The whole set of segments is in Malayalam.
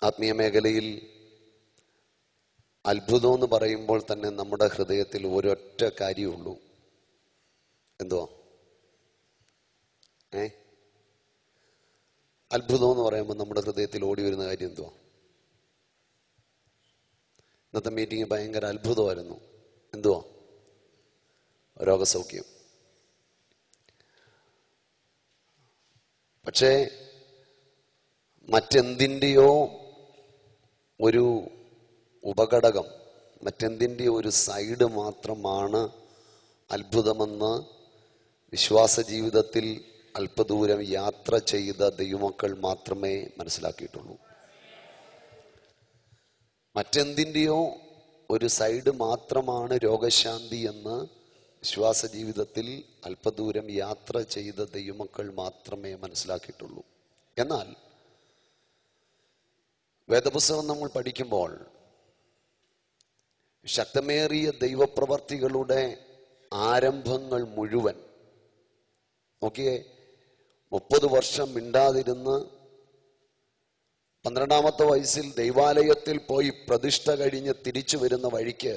ആത്മീയ മേഖലയിൽ അത്ഭുതം എന്ന് പറയുമ്പോൾ തന്നെ നമ്മുടെ ഹൃദയത്തിൽ ഒരൊറ്റ കാര്യമുള്ളൂ എന്തോ ഏ അത്ഭുതം എന്ന് പറയുമ്പോൾ നമ്മുടെ ഹൃദയത്തിൽ ഓടി വരുന്ന കാര്യം എന്തുവാ ഇന്നത്തെ മീറ്റിംഗ് ഭയങ്കര അത്ഭുതമായിരുന്നു എന്തുവാ രോഗസൗഖ്യം പക്ഷേ മറ്റെന്തിൻ്റെയോ ഒരു ഉപഘടകം മറ്റെന്തിൻ്റെയോ ഒരു സൈഡ് മാത്രമാണ് അത്ഭുതമെന്ന് വിശ്വാസ ജീവിതത്തിൽ അല്പദൂരം യാത്ര ചെയ്ത ദൈവമക്കൾ മാത്രമേ മനസ്സിലാക്കിയിട്ടുള്ളൂ മറ്റെന്തിൻ്റെയോ ഒരു സൈഡ് മാത്രമാണ് രോഗശാന്തി എന്ന് വിശ്വാസ ജീവിതത്തിൽ അല്പദൂരം യാത്ര ചെയ്ത ദൈവമക്കൾ മാത്രമേ മനസ്സിലാക്കിയിട്ടുള്ളൂ എന്നാൽ വേദപുസ്തകം നമ്മൾ പഠിക്കുമ്പോൾ ശക്തമേറിയ ദൈവപ്രവർത്തികളുടെ ആരംഭങ്ങൾ മുഴുവൻ നോക്കിയേ മുപ്പത് വർഷം മിണ്ടാതിരുന്ന് പന്ത്രണ്ടാമത്തെ വയസ്സിൽ ദൈവാലയത്തിൽ പോയി പ്രതിഷ്ഠ കഴിഞ്ഞ് തിരിച്ചു വരുന്ന വഴിക്ക്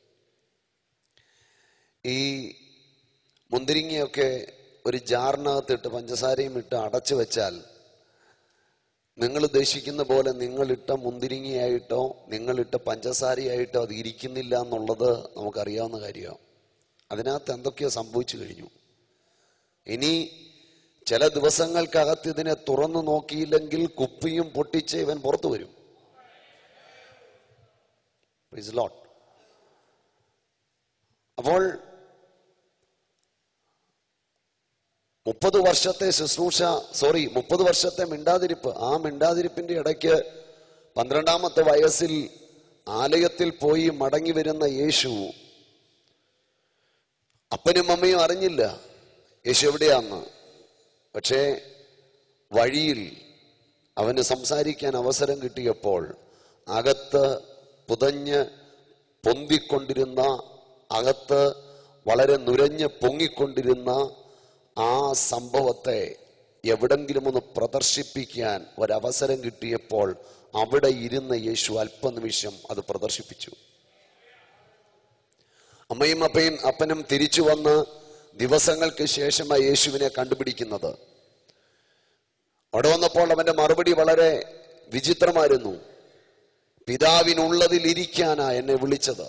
ഈ മുന്തിരിങ്ങയൊക്കെ ഒരു ജാറിനകത്തിട്ട് പഞ്ചസാരയും ഇട്ട് അടച്ചു വെച്ചാൽ നിങ്ങൾ ഉദ്ദേശിക്കുന്ന പോലെ നിങ്ങളിട്ട മുന്തിരിങ്ങയായിട്ടോ നിങ്ങളിട്ട പഞ്ചസാരയായിട്ടോ അത് ഇരിക്കുന്നില്ല എന്നുള്ളത് നമുക്കറിയാവുന്ന കാര്യമാണ് അതിനകത്ത് എന്തൊക്കെയോ സംഭവിച്ചു കഴിഞ്ഞു ഇനി ചില ദിവസങ്ങൾക്കകത്ത് ഇതിനെ തുറന്നു നോക്കിയില്ലെങ്കിൽ കുപ്പിയും പൊട്ടിച്ച് ഇവൻ പുറത്തു വരും Praise the Lord. അപ്പോൾ മുപ്പത് വർഷത്തെ ശുശ്രൂഷ സോറി മുപ്പത് വർഷത്തെ മിണ്ടാതിരിപ്പ് ആ മിണ്ടാതിരിപ്പിന്റെ ഇടയ്ക്ക് പന്ത്രണ്ടാമത്തെ വയസ്സിൽ ആലയത്തിൽ പോയി മടങ്ങി വരുന്ന യേശു അപ്പനും അമ്മയും അറിഞ്ഞില്ല യേശു എവിടെയാന്ന് പക്ഷേ വഴിയിൽ അവന് സംസാരിക്കാൻ അവസരം കിട്ടിയപ്പോൾ അകത്ത് പുതഞ്ഞ് പൊന്തിക്കൊണ്ടിരുന്ന അകത്ത് വളരെ നുരഞ്ഞ് പൊങ്ങിക്കൊണ്ടിരുന്ന ആ സംഭവത്തെ എവിടെങ്കിലും ഒന്ന് പ്രദർശിപ്പിക്കാൻ ഒരവസരം കിട്ടിയപ്പോൾ അവിടെ ഇരുന്ന യേശു അല്പനിമിഷം അത് പ്രദർശിപ്പിച്ചു അമ്മയും അപ്പയും അപ്പനും തിരിച്ചു വന്ന് ദിവസങ്ങൾക്ക് ശേഷമായി യേശുവിനെ കണ്ടുപിടിക്കുന്നത് അവിടെ വന്നപ്പോൾ അവന്റെ മറുപടി വളരെ വിചിത്രമായിരുന്നു പിതാവിനുള്ളതിൽ ഇരിക്കാനാ എന്നെ വിളിച്ചത്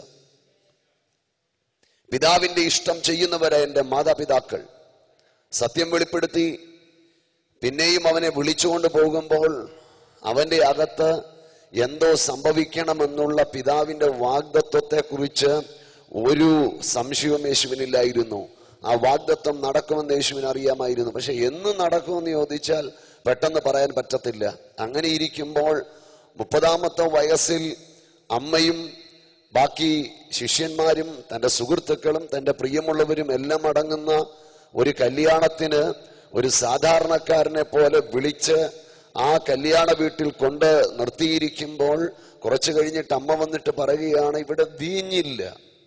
പിതാവിന്റെ ഇഷ്ടം ചെയ്യുന്നവരെ എൻ്റെ മാതാപിതാക്കൾ സത്യം വെളിപ്പെടുത്തി പിന്നെയും അവനെ വിളിച്ചുകൊണ്ട് പോകുമ്പോൾ അവന്റെ അകത്ത് എന്തോ സംഭവിക്കണമെന്നുള്ള പിതാവിന്റെ വാഗ്ദത്വത്തെ കുറിച്ച് ഒരു സംശയവും യേശുവിനില്ലായിരുന്നു ആ വാഗ്ദത്വം നടക്കുമെന്ന് യേശുവിന് അറിയാമായിരുന്നു പക്ഷെ എന്ന് നടക്കുമെന്ന് ചോദിച്ചാൽ പെട്ടെന്ന് പറയാൻ പറ്റത്തില്ല അങ്ങനെ ഇരിക്കുമ്പോൾ മുപ്പതാമത്തെ വയസ്സിൽ അമ്മയും ബാക്കി ശിഷ്യന്മാരും തൻ്റെ സുഹൃത്തുക്കളും തൻ്റെ പ്രിയമുള്ളവരും എല്ലാം അടങ്ങുന്ന ഒരു കല്യാണത്തിന് ഒരു സാധാരണക്കാരനെ പോലെ വിളിച്ച് ആ കല്യാണ വീട്ടിൽ കൊണ്ട് നിർത്തിയിരിക്കുമ്പോൾ കുറച്ചു കഴിഞ്ഞിട്ട് അമ്മ വന്നിട്ട് പറയുകയാണ് ഇവിടെ വീഞ്ഞില്ല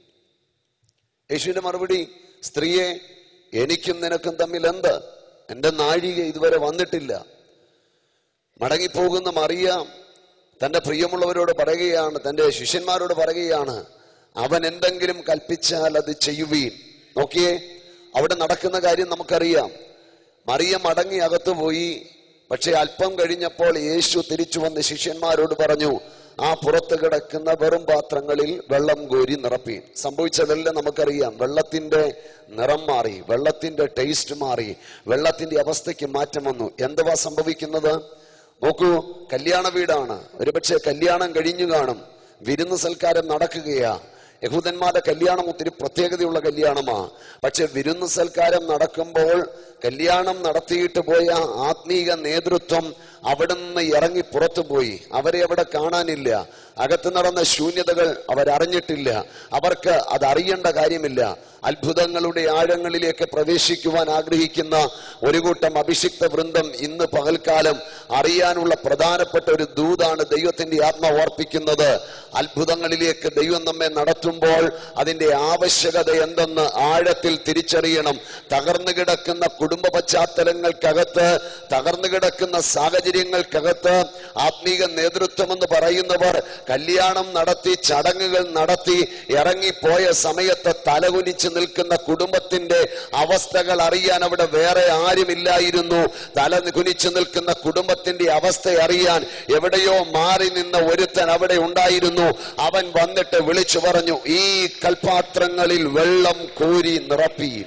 യേശുവിന്റെ മറുപടി സ്ത്രീയെ എനിക്കും നിനക്കും തമ്മിൽ എന്ത് എന്റെ നാഴിക ഇതുവരെ വന്നിട്ടില്ല മടങ്ങിപ്പോകുന്ന മറിയാം തന്റെ പ്രിയമുള്ളവരോട് പറയുകയാണ് തന്റെ ശിഷ്യന്മാരോട് പറയുകയാണ് അവൻ എന്തെങ്കിലും കൽപ്പിച്ചാൽ അത് ചെയ്യുവീൻ നോക്കിയേ അവിടെ നടക്കുന്ന കാര്യം നമുക്കറിയാം മറിയ മടങ്ങി അകത്തു പോയി പക്ഷെ അല്പം കഴിഞ്ഞപ്പോൾ യേശു തിരിച്ചു വന്ന് ശിഷ്യന്മാരോട് പറഞ്ഞു ആ പുറത്ത് കിടക്കുന്ന വെറും പാത്രങ്ങളിൽ വെള്ളം കോരി നിറപ്പീൻ സംഭവിച്ചതെല്ലാം നമുക്കറിയാം വെള്ളത്തിന്റെ നിറം മാറി വെള്ളത്തിന്റെ ടേസ്റ്റ് മാറി വെള്ളത്തിന്റെ അവസ്ഥയ്ക്ക് മാറ്റം വന്നു എന്തുവാ സംഭവിക്കുന്നത് നോക്കൂ കല്യാണ വീടാണ് ഒരുപക്ഷെ കല്യാണം കഴിഞ്ഞു കാണും വിരുന്ന് സൽക്കാരം നടക്കുകയാ യഹൂദന്മാരുടെ കല്യാണം ഒത്തിരി പ്രത്യേകതയുള്ള കല്യാണമാ പക്ഷെ വിരുന്ന് സൽക്കാരം നടക്കുമ്പോൾ കല്യാണം നടത്തിയിട്ട് പോയ ആത്മീക നേതൃത്വം അവിടെ നിന്ന് ഇറങ്ങി പുറത്തു പോയി അവരെ അവിടെ കാണാനില്ല അകത്ത് നടന്ന ശൂന്യതകൾ അവരറിഞ്ഞിട്ടില്ല അവർക്ക് അത് അറിയേണ്ട കാര്യമില്ല അത്ഭുതങ്ങളുടെ ആഴങ്ങളിലേക്ക് പ്രവേശിക്കുവാൻ ആഗ്രഹിക്കുന്ന ഒരു കൂട്ടം അഭിഷിക്ത വൃന്ദം ഇന്ന് പകൽക്കാലം അറിയാനുള്ള പ്രധാനപ്പെട്ട ഒരു ദൂതാണ് ദൈവത്തിന്റെ ആത്മ ഓർപ്പിക്കുന്നത് അത്ഭുതങ്ങളിലേക്ക് ദൈവം നമ്മെ നടത്തുമ്പോൾ അതിന്റെ ആവശ്യകത എന്തെന്ന് ആഴത്തിൽ തിരിച്ചറിയണം തകർന്നു കിടക്കുന്ന കുടുംബ പശ്ചാത്തലങ്ങൾക്കകത്ത് തകർന്നു കിടക്കുന്ന സാഹചര്യം സാഹചര്യങ്ങൾക്കകത്ത് ആത്മീക നേതൃത്വം എന്ന് പറയുന്നവർ കല്യാണം നടത്തി ചടങ്ങുകൾ നടത്തി ഇറങ്ങിപ്പോയ സമയത്ത് തലകുനിച്ച് നിൽക്കുന്ന കുടുംബത്തിന്റെ അവസ്ഥകൾ അറിയാൻ അവിടെ വേറെ ആരുമില്ലായിരുന്നു തല കുനിച്ചു നിൽക്കുന്ന കുടുംബത്തിന്റെ അവസ്ഥ അറിയാൻ എവിടെയോ മാറി നിന്ന ഒരുത്തൻ അവിടെ ഉണ്ടായിരുന്നു അവൻ വന്നിട്ട് വിളിച്ചു പറഞ്ഞു ഈ കൽപാത്രങ്ങളിൽ വെള്ളം കോരി നിറപ്പീൻ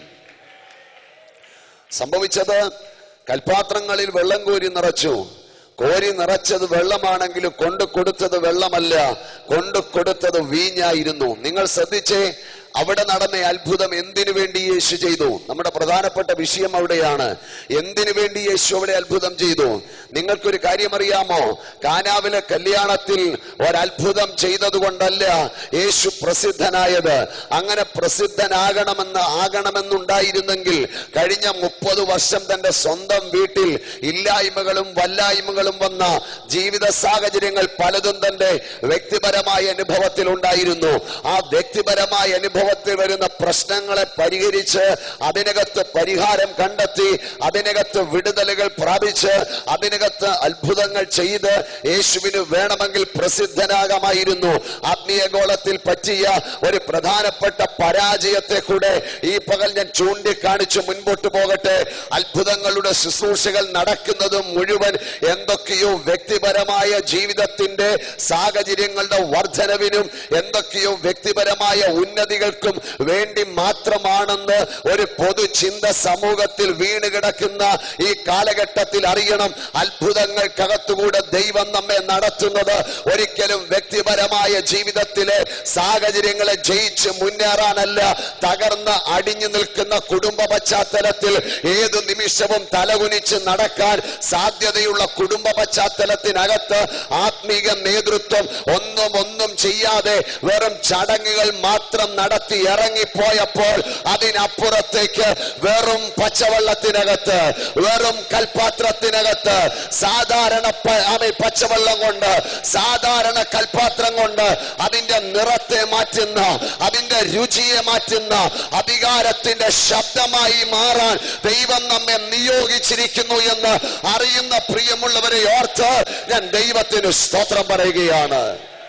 സംഭവിച്ചത് കൽപാത്രങ്ങളിൽ വെള്ളം കോരി നിറച്ചു കോരി നിറച്ചത് വെള്ളമാണെങ്കിലും കൊണ്ടു കൊടുത്തത് വെള്ളമല്ല കൊണ്ടു കൊടുത്തത് വീഞ്ഞായിരുന്നു നിങ്ങൾ ശ്രദ്ധിച്ചേ അവിടെ നടന്ന അത്ഭുതം എന്തിനു വേണ്ടി യേശു ചെയ്തു നമ്മുടെ പ്രധാനപ്പെട്ട വിഷയം അവിടെയാണ് എന്തിനു വേണ്ടി യേശു അവിടെ അത്ഭുതം ചെയ്തു നിങ്ങൾക്കൊരു കാര്യം അറിയാമോ കാനാവിലെ കല്യാണത്തിൽ ഒരത്ഭുതം ചെയ്തത് കൊണ്ടല്ല യേശു പ്രസിദ്ധനായത് അങ്ങനെ പ്രസിദ്ധനാകണമെന്ന് ആകണമെന്നുണ്ടായിരുന്നെങ്കിൽ കഴിഞ്ഞ മുപ്പത് വർഷം തന്റെ സ്വന്തം വീട്ടിൽ ഇല്ലായ്മകളും വല്ലായ്മകളും വന്ന ജീവിത സാഹചര്യങ്ങൾ പലതും തന്റെ വ്യക്തിപരമായ അനുഭവത്തിൽ ഉണ്ടായിരുന്നു ആ വ്യക്തിപരമായ അനുഭവത്തിൽ വരുന്ന പ്രശ്നങ്ങളെ പരിഹരിച്ച് അതിനകത്ത് പരിഹാരം കണ്ടെത്തി അതിനകത്ത് വിടുതലുകൾ പ്രാപിച്ച് അതിനകത്ത് അത്ഭുതങ്ങൾ ചെയ്ത് യേശുവിന് വേണമെങ്കിൽ പ്രസിദ്ധനാകാമായിരുന്നു ആത്മീയ ഗോളത്തിൽ പറ്റിയ ഒരു പ്രധാനപ്പെട്ട പരാജയത്തെ കൂടെ ഈ പകൽ ഞാൻ ചൂണ്ടിക്കാണിച്ച് മുൻപോട്ട് പോകട്ടെ അത്ഭുതങ്ങളുടെ ശുശ്രൂഷകൾ നടക്കുന്നതും മുഴുവൻ എന്തൊക്കെയോ വ്യക്തിപരമായ ജീവിതത്തിന്റെ സാഹചര്യങ്ങളുടെ വർധനവിനും എന്തൊക്കെയോ വ്യക്തിപരമായ ഉന്നതികൾക്കും വേണ്ടി മാത്രമാണെന്ന് ഒരു പൊതുചിന്ത സമൂഹത്തിൽ വീണ് കിടക്കുന്ന ഈ കാലഘട്ടത്തിൽ അറിയണം അത്ഭുതങ്ങൾക്കകത്തുകൂടെ ദൈവം നമ്മെ നടത്തുന്നത് ഒരിക്കലും വ്യക്തിപരമായ ജീവിതത്തിലെ സാഹചര്യങ്ങളെ ജയിച്ച് മുന്നേറാനല്ല തകർന്ന് അടിഞ്ഞു നിൽക്കുന്ന കുടുംബ പശ്ചാത്തലത്തിൽ ഏതു നിമിഷവും തലകുനിച്ച് നടക്കാൻ സാധ്യതയുള്ള കുടുംബ പശ്ചാത്തലത്തിനകത്ത് ആത്മീക നേതൃത്വം ഒന്നും ഒന്നും ചെയ്യാതെ വെറും ചടങ്ങുകൾ മാത്രം നടത്തി ഇറങ്ങിപ്പോയപ്പോൾ അതിനപ്പുറത്തേക്ക് വെറും പച്ചവെള്ളത്തിനകത്ത് വെറും കൽപാത്രത്തിനകത്ത് സാധാരണ പ- ആമേ പച്ചവെള്ളം കൊണ്ട് സാധാരണ കൽപാത്രം കൊണ്ട് അതിന്റെ നിറത്തെ മാറ്റുന്ന അതിന്റെ രുചിയെ മാറ്റുന്ന അധികാരത്തിന്റെ ശബ്ദമായി മാറാൻ ദൈവം നമ്മെ നിയോഗിച്ചിരിക്കുന്നു എന്ന് അറിയുന്ന പ്രിയമുള്ളവരെ ഓർത്ത് ഞാൻ ദൈവത്തിന് സ്തോത്രം പറയുകയാണ്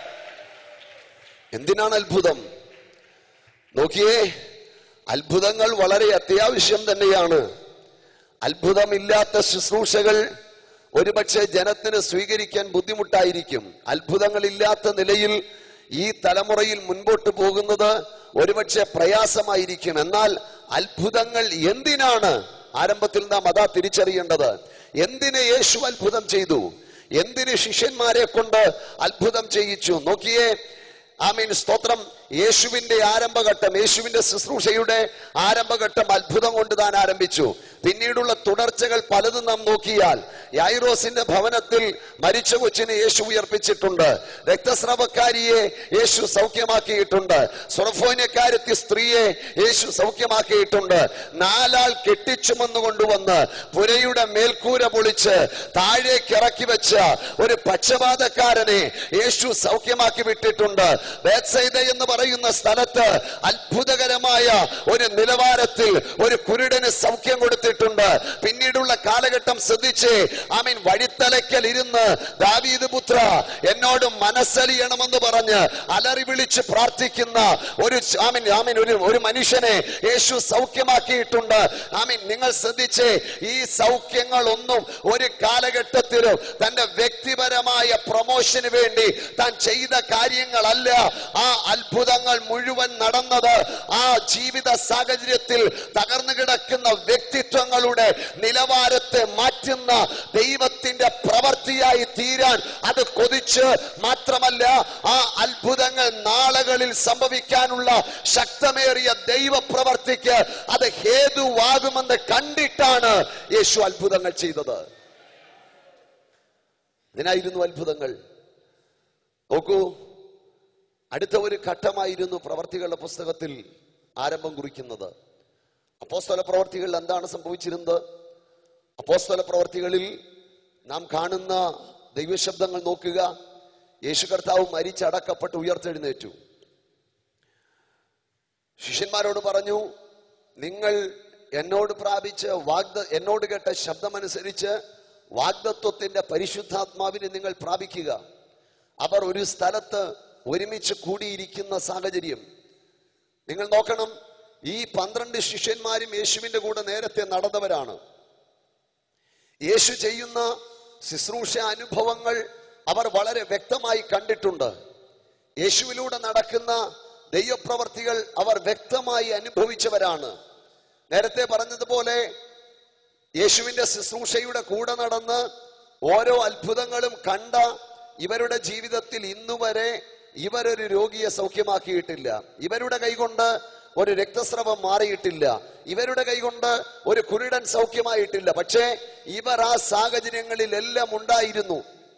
എന്തിനാണ് അത്ഭുതം നോക്കിയേ അത്ഭുതങ്ങൾ വളരെ അത്യാവശ്യം തന്നെയാണ് അത്ഭുതമില്ലാത്ത ശുശ്രൂഷകൾ ഒരുപക്ഷെ ജനത്തിന് സ്വീകരിക്കാൻ ബുദ്ധിമുട്ടായിരിക്കും അത്ഭുതങ്ങളില്ലാത്ത നിലയിൽ ഈ തലമുറയിൽ മുൻപോട്ട് പോകുന്നത് ഒരുപക്ഷെ പ്രയാസമായിരിക്കും എന്നാൽ അത്ഭുതങ്ങൾ എന്തിനാണ് ആരംഭത്തിൽ നാം അതാ തിരിച്ചറിയേണ്ടത് എന്തിന് യേശു അത്ഭുതം ചെയ്തു എന്തിന് ശിഷ്യന്മാരെ കൊണ്ട് അത്ഭുതം ചെയ്യിച്ചു നോക്കിയേ ആമീൻ സ്തോത്രം യേശുവിന്റെ ആരംഭഘട്ടം യേശുവിന്റെ ശുശ്രൂഷയുടെ ആരംഭഘട്ടം അത്ഭുതം കൊണ്ട് താൻ ആരംഭിച്ചു പിന്നീടുള്ള തുടർച്ചകൾ പലതും നാം നോക്കിയാൽ യായിറോസിന്റെ ഭവനത്തിൽ മരിച്ച കൊച്ചിനെ യേശു ഉയർപ്പിച്ചിട്ടുണ്ട് രക്തസ്രവക്കാരിയെ യേശു സൗഖ്യമാക്കിയിട്ടുണ്ട് സുറഫോന്യക്കാരത്തി സ്ത്രീയെ യേശു സൗഖ്യമാക്കിയിട്ടുണ്ട് നാലാൾ കെട്ടിച്ചുമെന്ന് കൊണ്ടുവന്ന് പുരയുടെ മേൽക്കൂര പൊളിച്ച് താഴേക്ക് ഇറക്കി വെച്ച ഒരു പക്ഷപാതക്കാരനെ യേശു സൗഖ്യമാക്കി വിട്ടിട്ടുണ്ട് ബേത്സൈദ എന്ന് പറയുന്ന സ്ഥലത്ത് അത്ഭുതകരമായ ഒരു നിലവാരത്തിൽ ഒരു കുരുടന് സൗഖ്യം കൊടുത്തിട്ടുണ്ട് പിന്നീടുള്ള കാലഘട്ടം ശ്രദ്ധിച്ച് ആമീൻ വഴിത്തലയ്ക്കൽ ഇരുന്ന് ദാവീദ് പുത്ര എന്നോട് മനസ്സലിയണമെന്ന് പറഞ്ഞ് അലറി വിളിച്ച് പ്രാർത്ഥിക്കുന്ന ഒരു ആമീൻ ആമീൻ ഒരു ഒരു മനുഷ്യനെ യേശു സൗഖ്യമാക്കിയിട്ടുണ്ട് ആമീൻ നിങ്ങൾ ശ്രദ്ധിച്ച് ഈ സൗഖ്യങ്ങളൊന്നും ഒരു കാലഘട്ടത്തിലും തന്റെ വ്യക്തിപരമായ പ്രൊമോഷന് വേണ്ടി താൻ ചെയ്ത കാര്യങ്ങളല്ല ആ അത്ഭുതങ്ങൾ മുഴുവൻ നടന്നത് ആ ജീവിത സാഹചര്യത്തിൽ തകർന്നു കിടക്കുന്ന വ്യക്തിത്വങ്ങളുടെ നിലവാരത്തെ മാറ്റുന്ന ദൈവത്തിന്റെ പ്രവൃത്തിയായി തീരാൻ അത് കൊതിച്ച് മാത്രമല്ല ആ അത്ഭുതങ്ങൾ നാളുകളിൽ സംഭവിക്കാനുള്ള ശക്തമേറിയ ദൈവ പ്രവർത്തിക്ക് അത് ഹേതുവാകുമെന്ന് കണ്ടിട്ടാണ് യേശു അത്ഭുതങ്ങൾ ചെയ്തത് ഇതിനായിരുന്നു അത്ഭുതങ്ങൾ നോക്കൂ അടുത്ത ഒരു ഘട്ടമായിരുന്നു പ്രവർത്തികളുടെ പുസ്തകത്തിൽ ആരംഭം കുറിക്കുന്നത് അപ്പോസ്തല പ്രവർത്തികളിൽ എന്താണ് സംഭവിച്ചിരുന്നത് അപ്പോസ്തല പ്രവർത്തികളിൽ നാം കാണുന്ന ദൈവശബ്ദങ്ങൾ നോക്കുക യേശു കർത്താവ് മരിച്ചടക്കപ്പെട്ട് ഉയർത്തെഴുന്നേറ്റു ശിഷ്യന്മാരോട് പറഞ്ഞു നിങ്ങൾ എന്നോട് പ്രാപിച്ച് വാഗ്ദ എന്നോട് കേട്ട ശബ്ദമനുസരിച്ച് വാഗ്ദത്വത്തിന്റെ പരിശുദ്ധാത്മാവിനെ നിങ്ങൾ പ്രാപിക്കുക അവർ ഒരു സ്ഥലത്ത് ഒരുമിച്ച് കൂടിയിരിക്കുന്ന സാഹചര്യം നിങ്ങൾ നോക്കണം ഈ പന്ത്രണ്ട് ശിഷ്യന്മാരും യേശുവിന്റെ കൂടെ നേരത്തെ നടന്നവരാണ് യേശു ചെയ്യുന്ന ശുശ്രൂഷ അനുഭവങ്ങൾ അവർ വളരെ വ്യക്തമായി കണ്ടിട്ടുണ്ട് യേശുവിലൂടെ നടക്കുന്ന ദൈവപ്രവർത്തികൾ അവർ വ്യക്തമായി അനുഭവിച്ചവരാണ് നേരത്തെ പറഞ്ഞതുപോലെ യേശുവിന്റെ ശുശ്രൂഷയുടെ കൂടെ നടന്ന് ഓരോ അത്ഭുതങ്ങളും കണ്ട ഇവരുടെ ജീവിതത്തിൽ ഇന്നുവരെ ഇവരൊരു രോഗിയെ സൗഖ്യമാക്കിയിട്ടില്ല ഇവരുടെ കൈകൊണ്ട് ഒരു രക്തസ്രവം മാറിയിട്ടില്ല ഇവരുടെ കൈകൊണ്ട് ഒരു കുരുടൻ സൗഖ്യമായിട്ടില്ല പക്ഷേ ഇവർ ആ സാഹചര്യങ്ങളിലെല്ലാം ഉണ്ടായിരുന്നു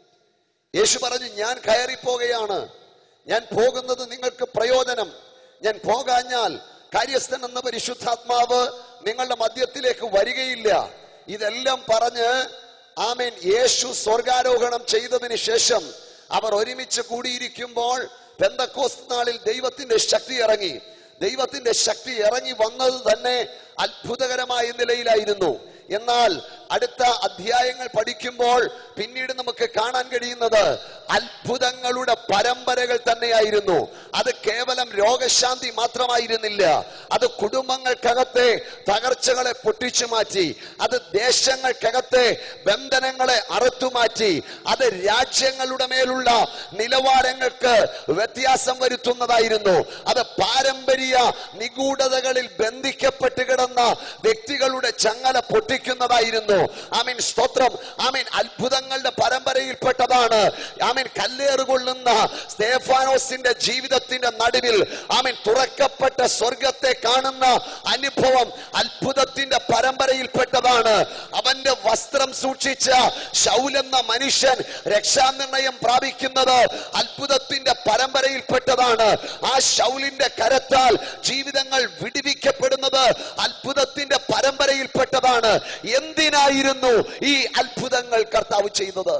യേശു പറഞ്ഞു ഞാൻ കയറിപ്പോകുകയാണ് ഞാൻ പോകുന്നത് നിങ്ങൾക്ക് പ്രയോജനം ഞാൻ പോകാഞ്ഞാൽ കാര്യസ്ഥൻ എന്ന പരിശുദ്ധാത്മാവ് നിങ്ങളുടെ മധ്യത്തിലേക്ക് വരികയില്ല ഇതെല്ലാം പറഞ്ഞ് ആമേൻ യേശു സ്വർഗാരോഹണം ചെയ്തതിന് ശേഷം അവർ ഒരുമിച്ച് കൂടിയിരിക്കുമ്പോൾ പെന്തക്കോസ് നാളിൽ ദൈവത്തിന്റെ ശക്തി ഇറങ്ങി ദൈവത്തിന്റെ ശക്തി ഇറങ്ങി വന്നത് തന്നെ അത്ഭുതകരമായ നിലയിലായിരുന്നു എന്നാൽ അടുത്ത അധ്യായങ്ങൾ പഠിക്കുമ്പോൾ പിന്നീട് നമുക്ക് കാണാൻ കഴിയുന്നത് അത്ഭുതങ്ങളുടെ പരമ്പരകൾ തന്നെയായിരുന്നു അത് കേവലം രോഗശാന്തി മാത്രമായിരുന്നില്ല അത് കുടുംബങ്ങൾക്കകത്തെ തകർച്ചകളെ പൊട്ടിച്ചു മാറ്റി അത് ദേശങ്ങൾക്കകത്തെ ബന്ധനങ്ങളെ അറുത്തുമാറ്റി അത് രാജ്യങ്ങളുടെ മേലുള്ള നിലവാരങ്ങൾക്ക് വ്യത്യാസം വരുത്തുന്നതായിരുന്നു അത് പാരമ്പര്യ നിഗൂഢതകളിൽ ബന്ധിക്കപ്പെട്ട് കിടന്ന വ്യക്തികളുടെ ചങ്ങല പൊട്ടിക്കുന്നതായിരുന്നു ആമീൻ സ്തോത്രം ആമീൻ അത്ഭുതങ്ങളുടെ പരമ്പരയിൽപ്പെട്ടതാണ് ആമീൻ കല്ലേറുകൊള്ളുന്ന സ്തേഫാനോസിന്റെ ജീവിതത്തിന്റെ നടുവിൽ ആമീൻ തുറക്കപ്പെട്ട സ്വർഗത്തെ കാണുന്ന അനുഭവം അത്ഭുതത്തിന്റെ പരമ്പരയിൽപ്പെട്ടതാണ് അവന്റെ വസ്ത്രം സൂക്ഷിച്ച ശൗലെന്ന മനുഷ്യൻ രക്ഷാനിർണയം പ്രാപിക്കുന്നത് അത്ഭുതത്തിന്റെ പരമ്പരയിൽപ്പെട്ടതാണ് ആ ശൗലിന്റെ കരത്താൽ ജീവിതങ്ങൾ വിടിവിക്കപ്പെടുന്നത് അത്ഭുതത്തിന്റെ പരമ്പരയിൽപ്പെട്ടതാണ് എന്തിനായിരുന്നു ഈ അത്ഭുതങ്ങൾ കർത്താവ് ചെയ്തത്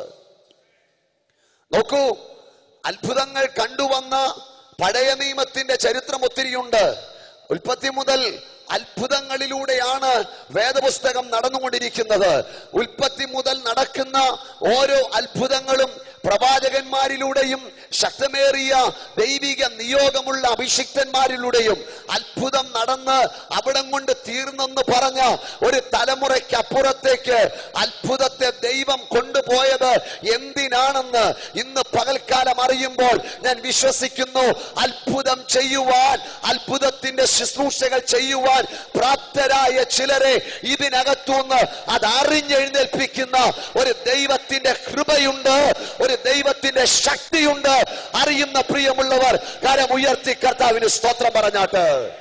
നോക്കൂ അത്ഭുതങ്ങൾ കണ്ടുവന്ന പഴയ നിയമത്തിന്റെ ചരിത്രം ഒത്തിരിയുണ്ട് ഉൽപ്പത്തി മുതൽ അത്ഭുതങ്ങളിലൂടെയാണ് വേദപുസ്തകം നടന്നുകൊണ്ടിരിക്കുന്നത് ഉൽപ്പത്തി മുതൽ നടക്കുന്ന ഓരോ അത്ഭുതങ്ങളും പ്രവാചകന്മാരിലൂടെയും ശക്തമേറിയ ദൈവിക നിയോഗമുള്ള അഭിഷിക്തന്മാരിലൂടെയും അത്ഭുതം നടന്ന് അവിടം കൊണ്ട് തീർന്നെന്ന് പറഞ്ഞ ഒരു തലമുറയ്ക്ക് അപ്പുറത്തേക്ക് അത്ഭുതത്തെ ദൈവം കൊണ്ടുപോയത് എന്തിനാണെന്ന് ഇന്ന് പകൽക്കാലം അറിയുമ്പോൾ ഞാൻ വിശ്വസിക്കുന്നു അത്ഭുതം ചെയ്യുവാൻ അത്ഭുതത്തിന്റെ ശുശ്രൂഷകൾ ചെയ്യുവാൻ പ്രാപ്തരായ ചിലരെ ഇതിനകത്തുനിന്ന് അത് അറിഞ്ഞെഴുന്നേൽപ്പിക്കുന്ന ഒരു ദൈവത്തിന്റെ കൃപയുണ്ട് ഒരു ദൈവത്തിന്റെ ശക്തിയുണ്ട് അറിയുന്ന പ്രിയമുള്ളവർ കരം ഉയർത്തി കർത്താവിന് സ്തോത്രം പറഞ്ഞാട്ട്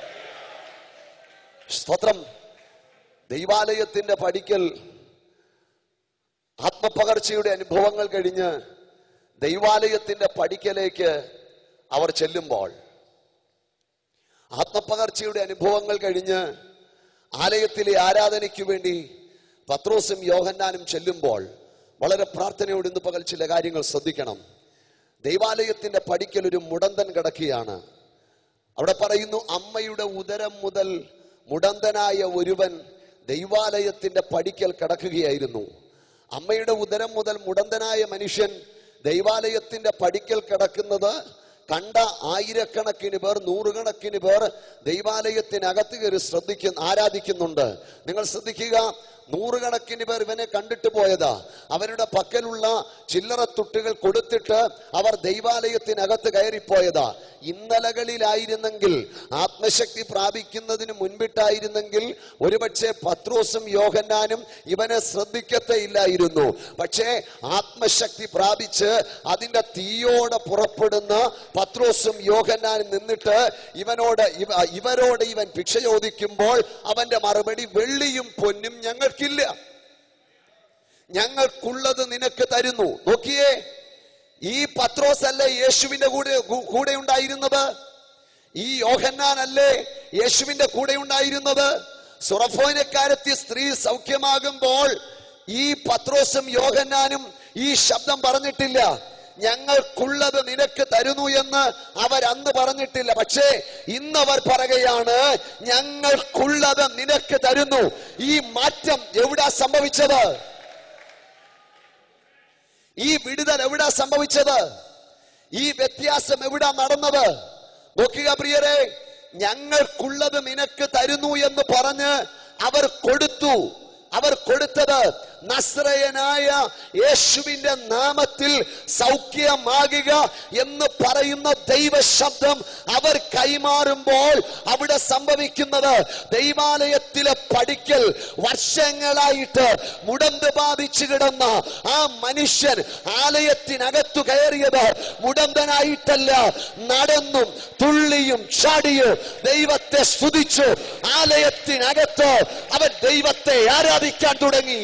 സ്തോത്രം ദൈവാലയത്തിന്റെ പടിക്കൽ ആത്മപകർച്ചയുടെ അനുഭവങ്ങൾ കഴിഞ്ഞ് ദൈവാലയത്തിന്റെ പടിക്കലേക്ക് അവർ ചെല്ലുമ്പോൾ ആത്മപകർച്ചയുടെ അനുഭവങ്ങൾ കഴിഞ്ഞ് ആലയത്തിലെ ആരാധനയ്ക്ക് വേണ്ടി പത്രോസും യോഹന്നാനും ചെല്ലുമ്പോൾ വളരെ പ്രാർത്ഥനയോട് ഇന്ന് പകൽ ചില കാര്യങ്ങൾ ശ്രദ്ധിക്കണം ദൈവാലയത്തിന്റെ പടിക്കൽ ഒരു മുടന്തൻ കിടക്കുകയാണ് അവിടെ പറയുന്നു അമ്മയുടെ ഉദരം മുതൽ മുടന്തനായ ഒരുവൻ ദൈവാലയത്തിന്റെ പടിക്കൽ കിടക്കുകയായിരുന്നു അമ്മയുടെ ഉദരം മുതൽ മുടന്തനായ മനുഷ്യൻ ദൈവാലയത്തിന്റെ പടിക്കൽ കിടക്കുന്നത് കണ്ട ആയിരക്കണക്കിന് പേർ നൂറുകണക്കിന് പേർ ദൈവാലയത്തിനകത്ത് കയറി ശ്രദ്ധിക്കുന്ന ആരാധിക്കുന്നുണ്ട് നിങ്ങൾ ശ്രദ്ധിക്കുക നൂറുകണക്കിന് പേർ ഇവനെ കണ്ടിട്ട് പോയതാ അവരുടെ പക്കലുള്ള ചില്ലറ തുട്ടുകൾ കൊടുത്തിട്ട് അവർ ദൈവാലയത്തിനകത്ത് കയറിപ്പോയതാ ഇന്നലകളിലായിരുന്നെങ്കിൽ ആത്മശക്തി പ്രാപിക്കുന്നതിന് മുൻപിട്ടായിരുന്നെങ്കിൽ ഒരുപക്ഷെ പത്രോസും യോഹന്നാനും ഇവനെ ശ്രദ്ധിക്കത്തേയില്ലായിരുന്നു പക്ഷേ ആത്മശക്തി പ്രാപിച്ച് അതിന്റെ തീയോടെ പുറപ്പെടുന്ന പത്രോസും യോഹന്നാനും നിന്നിട്ട് ഇവനോട് ഇവ- ഇവരോട് ഇവൻ ഭിക്ഷ ചോദിക്കുമ്പോൾ അവന്റെ മറുപടി വെള്ളിയും പൊന്നും ഞങ്ങൾക്കില്ല ഞങ്ങൾക്കുള്ളത് നിനക്ക് തരുന്നു നോക്കിയേ ഈ പത്രോസ് അല്ലേ യേശുവിന്റെ കൂടെ കൂ- കൂടെ ഉണ്ടായിരുന്നത് ഈ യോഹന്നാൻ അല്ലേ യേശുവിന്റെ കൂടെ ഉണ്ടായിരുന്നത് സുറഫോനക്കാരത്തി സ്ത്രീ സൗഖ്യമാകുമ്പോൾ ഈ പത്രോസും യോഹന്നാനും ഈ ശബ്ദം പറഞ്ഞിട്ടില്ല ഞങ്ങൾക്കുള്ളത് നിനക്ക് തരുന്നു എന്ന് അവർ അന്ന് പറഞ്ഞിട്ടില്ല പക്ഷേ ഇന്നവർ പറയുകയാണ് ഞങ്ങൾക്കുള്ളത് നിനക്ക് തരുന്നു ഈ മാറ്റം എവിടാ സംഭവിച്ചത് ഈ വിടുതൽ എവിടാ സംഭവിച്ചത് ഈ വ്യത്യാസം എവിടാ നടന്നത് നോക്കുക പ്രിയരെ ഞങ്ങൾക്കുള്ളത് നിനക്ക് തരുന്നു എന്ന് പറഞ്ഞ് അവർ കൊടുത്തു അവർ കൊടുത്തത് നസ്രയനായ യേശുവിന്റെ നാമത്തിൽ സൗഖ്യമാകുക എന്ന് പറയുന്ന ദൈവശബ്ദം അവർ കൈമാറുമ്പോൾ അവിടെ സംഭവിക്കുന്നത് ദൈവാലയത്തിലെ പടിക്കൽ വർഷങ്ങളായിട്ട് മുടന്ത് ബാധിച്ചു കിടന്ന ആ മനുഷ്യൻ ആലയത്തിനകത്തു കയറിയത് മുടന്തനായിട്ടല്ല നടന്നും തുള്ളിയും ചാടിയും ദൈവത്തെ സ്തുതിച്ചു ആലയത്തിനകത്ത് അവൻ ദൈവത്തെ ആരാധിക്കാൻ തുടങ്ങി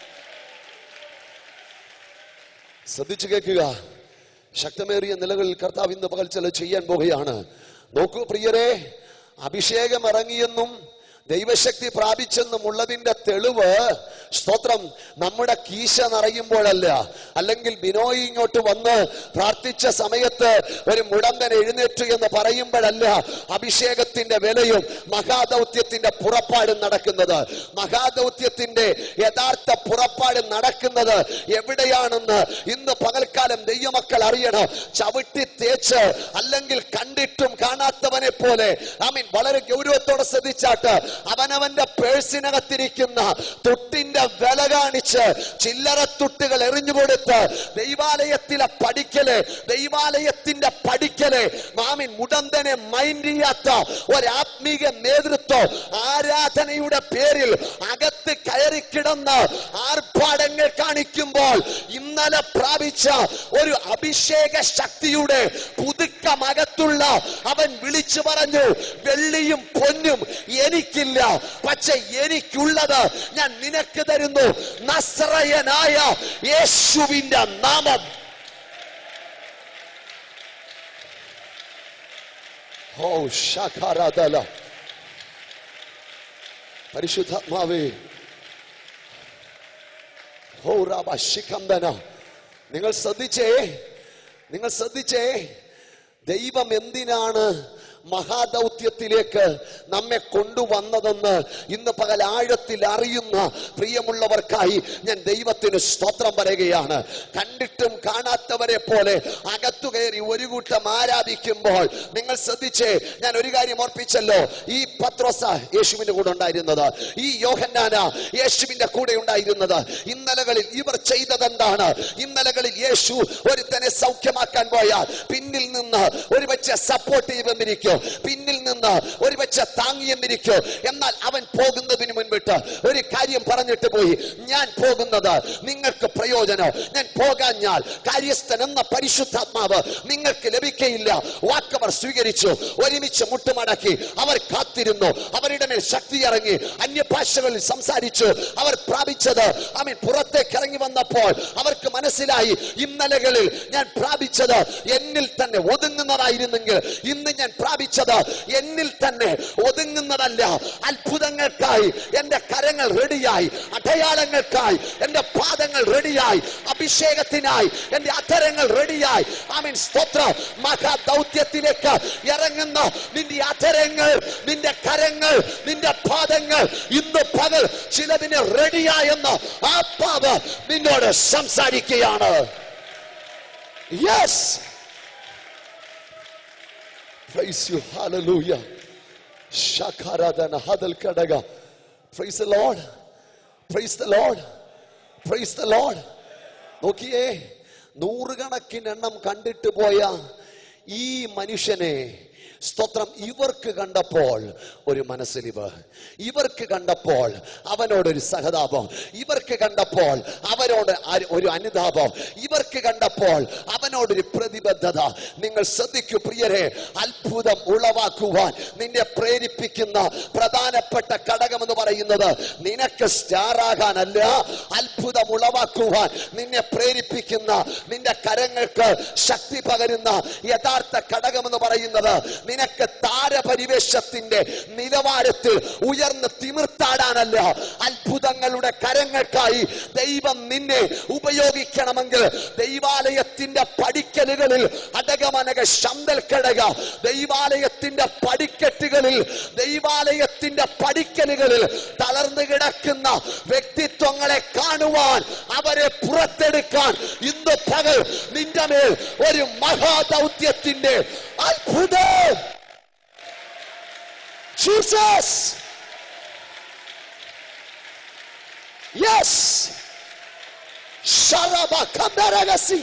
ശ്രദ്ധിച്ചു കേൾക്കുക ശക്തമേറിയ നിലകളിൽ കർത്താവ് ഇന്ന് പകൽ ചില ചെയ്യാൻ പോകുകയാണ് നോക്കൂ പ്രിയരെ അഭിഷേകം ഇറങ്ങിയെന്നും ദൈവശക്തി പ്രാപിച്ചെന്നും ഉള്ളതിന്റെ തെളിവ് സ്തോത്രം നമ്മുടെ കീശ നിറയുമ്പോഴല്ല അല്ലെങ്കിൽ ബിനോയ് ഇങ്ങോട്ട് വന്ന് പ്രാർത്ഥിച്ച സമയത്ത് ഒരു മുടന്തൻ എഴുന്നേറ്റു എന്ന് പറയുമ്പോഴല്ല അഭിഷേകത്തിന്റെ വിലയും മഹാദൗത്യത്തിന്റെ പുറപ്പാടും നടക്കുന്നത് മഹാദൗത്യത്തിന്റെ യഥാർത്ഥ പുറപ്പാട് നടക്കുന്നത് എവിടെയാണെന്ന് ഇന്ന് പകൽക്കാലം ദൈവമക്കൾ അറിയണം ചവിട്ടി തേച്ച് അല്ലെങ്കിൽ കണ്ടിട്ടും കാണാത്തവനെ പോലെ ഐ മീൻ വളരെ ഗൗരവത്തോടെ ശ്രദ്ധിച്ചാട്ട് അവനവന്റെ പേഴ്സിനകത്തിരിക്കുന്ന തുട്ടിന്റെ വില കാണിച്ച് ചില്ലറ തുട്ടുകൾ എറിഞ്ഞുകൊടുത്ത് ദൈവാലയത്തിലെ പഠിക്കല് ദൈവാലയത്തിന്റെ പഠിക്കല് മാമിൻ മുടന്തനെ മൈൻഡ് ചെയ്യാത്ത ഒരാത്മീക നേതൃത്വം ആരാധനയുടെ പേരിൽ അകത്ത് കയറി കിടന്ന് ആർഭാടങ്ങൾ കാണിക്കുമ്പോൾ ഇന്നലെ പ്രാപിച്ച ഒരു അഭിഷേക ശക്തിയുടെ പുതുക്കമകത്തുള്ള അവൻ വിളിച്ചു പറഞ്ഞു വെള്ളിയും പൊന്നും എനിക്കില്ല പക്ഷെ എനിക്കുള്ളത് ഞാൻ നിനക്ക് തരുന്നു നസ്രയനായ യേശുവിന്റെ നാമം ഓ ശാഖാരാധല പരിശുദ്ധാത്മാവേ ഓ റാബ ശിഖംബന നിങ്ങൾ ശ്രദ്ധിച്ചേ നിങ്ങൾ ശ്രദ്ധിച്ചേ ദൈവം എന്തിനാണ് മഹാദൗത്യത്തിലേക്ക് നമ്മെ കൊണ്ടുവന്നതെന്ന് ഇന്ന് പകൽ ആഴത്തിൽ അറിയുന്ന പ്രിയമുള്ളവർക്കായി ഞാൻ ദൈവത്തിന് സ്തോത്രം പറയുകയാണ് കണ്ടിട്ടും കാണാത്തവരെ പോലെ അകത്തു കയറി ഒരു കൂട്ടം ആരാധിക്കുമ്പോൾ നിങ്ങൾ ശ്രദ്ധിച്ചേ ഞാൻ ഒരു കാര്യം ഓർപ്പിച്ചല്ലോ ഈ പത്രോസ യേശുവിന്റെ കൂടെ ഉണ്ടായിരുന്നത് ഈ യോഹന്നാന യേശുവിന്റെ കൂടെ ഉണ്ടായിരുന്നത് ഇന്നലകളിൽ ഇവർ ചെയ്തതെന്താണ് ഇന്നലകളിൽ യേശു ഒരുത്തനെ സൗഖ്യമാക്കാൻ പോയാൽ പിന്നിൽ നിന്ന് ഒരുപക്ഷെ സപ്പോർട്ട് ചെയ്തെന്നിരിക്കും പിന്നിൽ നിന്ന് ഒരുപക്ഷെ താങ്ങിയെന്നിരിക്കും എന്നാൽ അവൻ പോകുന്നതിന് മുൻപിട്ട് ഒരു കാര്യം പറഞ്ഞിട്ട് പോയി ഞാൻ പോകുന്നത് നിങ്ങൾക്ക് പ്രയോജനം ഞാൻ പോകാഞ്ഞാൽ കാര്യസ്ഥൻ എന്ന പരിശുദ്ധാത്മാവ് നിങ്ങൾക്ക് ലഭിക്കയില്ല വാക്കവർ സ്വീകരിച്ചു ഒരുമിച്ച് മുട്ടുമടക്കി അവർ കാത്തിരുന്നു അവരുടെ മേൽ ശക്തി ഇറങ്ങി അന്യഭാഷകളിൽ സംസാരിച്ചു അവർ പ്രാപിച്ചത് അവൻ പുറത്തേക്ക് ഇറങ്ങി വന്നപ്പോൾ അവർക്ക് മനസ്സിലായി ഇന്നലകളിൽ ഞാൻ പ്രാപിച്ചത് എന്നിൽ തന്നെ ഒതുങ്ങുന്നതായിരുന്നെങ്കിൽ ഇന്ന് ഞാൻ പ്രാപിച്ചത് എന്നിൽ തന്നെ ഒതുങ്ങുന്നതല്ല അത്ഭുതങ്ങൾക്കായി എന്റെ കരങ്ങൾ റെഡിയായി അടയാളങ്ങൾക്കായി എന്റെ പാദങ്ങൾ റെഡിയായി അഭിഷേകത്തിനായി എന്റെ അധരങ്ങൾ റെഡിയായി ആമീൻ സ്തോത്രം മഹാദൗത്യത്തിലേക്ക് ഇറങ്ങുന്ന നിന്റെ അധരങ്ങൾ നിന്റെ കരങ്ങൾ നിന്റെ പാദങ്ങൾ ഇന്ന് പകൽ ചിലതിന് റെഡിയായെന്ന് ആത്മാവ് നിന്നോട് സംസാരിക്കുകയാണ് yes Praise you. Hallelujah. Shakaradana hadal kadaga. Praise the Lord. Praise the Lord. Praise the Lord. നോക്കിയേ നൂറുകണക്കിന് എണ്ണം കണ്ടിട്ട് പോയ ഈ മനുഷ്യനെ സ്തോത്രം ഇവർക്ക് കണ്ടപ്പോൾ ഒരു മനസ്സിലിവ് ഇവർക്ക് കണ്ടപ്പോൾ അവനോടൊരു സഹതാപം ഇവർക്ക് കണ്ടപ്പോൾ അവരോട് അരു- ഒരു അനുതാപം ഇവർക്ക് കണ്ടപ്പോൾ അവനോടൊരു പ്രതിബദ്ധത നിങ്ങൾ ശ്രദ്ധിക്കൂ പ്രിയരെ അത്ഭുതം ഉളവാക്കുവാൻ നിന്നെ പ്രേരിപ്പിക്കുന്ന പ്രധാനപ്പെട്ട ഘടകം എന്ന് പറയുന്നത് നിനക്ക് സ്റ്റാർ ആകാനല്ല അത്ഭുതം ഉളവാക്കുവാൻ നിന്നെ പ്രേരിപ്പിക്കുന്ന നിന്റെ കരങ്ങൾക്ക് ശക്തി പകരുന്ന യഥാർത്ഥ ഘടകം എന്ന് പറയുന്നത് നിനക്ക് താരപരിവേഷത്തിന്റെ നിലവാരത്തിൽ ഉയർന്ന് തിമിർത്താടാനല്ല അത്ഭുതങ്ങളുടെ കരങ്ങൾക്കായി ദൈവം നിന്നെ ഉപയോഗിക്കണമെങ്കിൽ ദൈവാലയത്തിന്റെ പടിക്കലുകളിൽ അടകമനക ശന്തൽ കടക ദൈവാലയത്തിന്റെ പടിക്കെട്ടുകളിൽ ദൈവാലയത്തിന്റെ പടിക്കലുകളിൽ തളർന്നു കിടക്കുന്ന വ്യക്തിത്വങ്ങളെ കാണുവാൻ അവരെ പുറത്തെടുക്കാൻ ഇന്ന് പകൽ നിന്റെ മേൽ ഒരു മഹാദൗത്യത്തിന്റെ അത്ഭുതം ജീസസ് യെസ് ശരബ കബരഗസി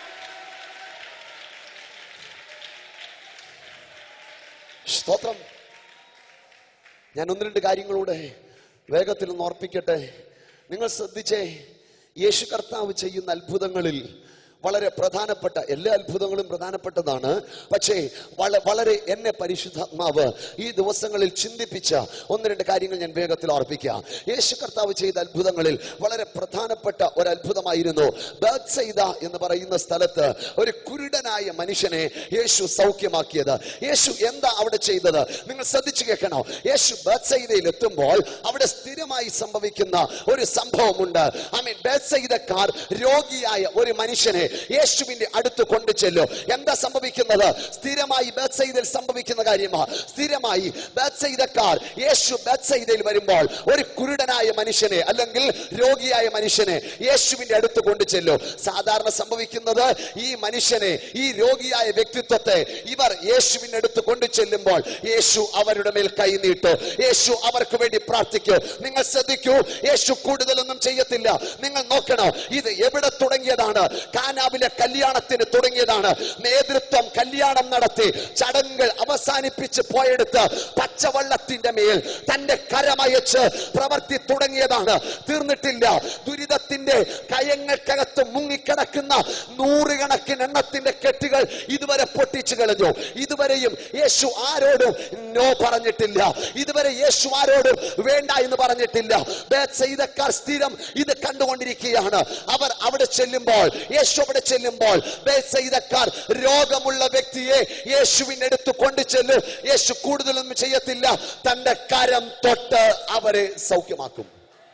സ്തോത്രം ഞാൻ ഒന്ന് രണ്ട് കാര്യങ്ങളൂടെ വേഗത്തിൽ ഒന്ന് ഓർപ്പിക്കട്ടെ നിങ്ങൾ ശ്രദ്ധിച്ചേ യേശു കർത്താവ് ചെയ്യുന്ന അത്ഭുതങ്ങളിൽ വളരെ പ്രധാനപ്പെട്ട എല്ലാ അത്ഭുതങ്ങളും പ്രധാനപ്പെട്ടതാണ് പക്ഷേ വള- വളരെ എന്നെ പരിശുദ്ധാത്മാവ് ഈ ദിവസങ്ങളിൽ ചിന്തിപ്പിച്ച ഒന്ന് രണ്ട് കാര്യങ്ങൾ ഞാൻ വേഗത്തിൽ ഓർപ്പിക്കാം യേശു കർത്താവ് ചെയ്ത അത്ഭുതങ്ങളിൽ വളരെ പ്രധാനപ്പെട്ട ഒരു അത്ഭുതമായിരുന്നു ബേത്സയിദ എന്ന് പറയുന്ന സ്ഥലത്ത് ഒരു കുരുടനായ മനുഷ്യനെ യേശു സൗഖ്യമാക്കിയത് യേശു എന്താ അവിടെ ചെയ്തത് നിങ്ങൾ ശ്രദ്ധിച്ചു കേൾക്കണോ യേശു ബേത്സയിദയിൽ എത്തുമ്പോൾ അവിടെ സ്ഥിരമായി സംഭവിക്കുന്ന ഒരു സംഭവമുണ്ട് ഐ മീൻ ബേത്സയിദക്കാർ രോഗിയായ ഒരു മനുഷ്യനെ യേശുവിന്റെ അടുത്ത് കൊണ്ടു ചെല്ലും എന്താ സംഭവിക്കുന്നത് സ്ഥിരമായി ബേത്സയിദയിൽ സംഭവിക്കുന്ന കാര്യമാ സ്ഥിരമായി ബേത്സയിദക്കാർ യേശു ബേത്സയിദയിൽ വരുമ്പോൾ ഒരു കുരുടനായ മനുഷ്യനെ അല്ലെങ്കിൽ രോഗിയായ മനുഷ്യനെ യേശുവിന്റെ അടുത്ത് കൊണ്ടു ചെല്ലും സാധാരണ സംഭവിക്കുന്നത് ഈ മനുഷ്യനെ ഈ രോഗിയായ വ്യക്തിത്വത്തെ ഇവർ യേശുവിന്റെ അടുത്ത് കൊണ്ടു ചെല്ലുമ്പോൾ യേശു അവരുടെ മേൽ കൈ നീട്ടു യേശു അവർക്ക് വേണ്ടി പ്രാർത്ഥിക്കൂ നിങ്ങൾ ശ്രദ്ധിക്കൂ യേശു കൂടുതലൊന്നും ചെയ്യത്തില്ല നിങ്ങൾ നോക്കണം ഇത് എവിടെ തുടങ്ങിയതാണ് കാനാവിലെ കല്യാണത്തിന് തുടങ്ങിയതാണ് നേതൃത്വം കല്യാണം നടത്തി ചടങ്ങുകൾ അവസാനിപ്പിച്ച് പോയെടുത്ത് പച്ചവെള്ളത്തിന്റെ മേൽ തന്റെ കരമയച്ച് പ്രവർത്തി തുടങ്ങിയതാണ് തീർന്നിട്ടില്ല ദുരിതത്തിന്റെ കയങ്ങൾക്കകത്ത് മുങ്ങിക്കിടക്കുന്ന നൂറുകണക്കിന് എണ്ണത്തിന്റെ കെട്ടുകൾ ഇതുവരെ പൊട്ടിച്ചു കളഞ്ഞു ഇതുവരെയും യേശു ആരോടും നോ പറഞ്ഞിട്ടില്ല ഇതുവരെ യേശു ആരോടും വേണ്ട എന്ന് പറഞ്ഞിട്ടില്ല ബേത്സയിദക്കാർ സ്ഥിരം ഇത് കണ്ടുകൊണ്ടിരിക്കുകയാണ് അവർ അവിടെ ചെല്ലുമ്പോൾ യേശു അവിടെ ചെല്ലുമ്പോൾ ബേത്സയിദക്കാർ രോഗമുള്ള വ്യക്തിയെ യേശുവിന്റെ അടുത്ത് കൊണ്ടു ചെല്ലും യേശു കൂടുതലൊന്നും ചെയ്യത്തില്ല തന്റെ കരം തൊട്ട് അവരെ സൗഖ്യമാക്കും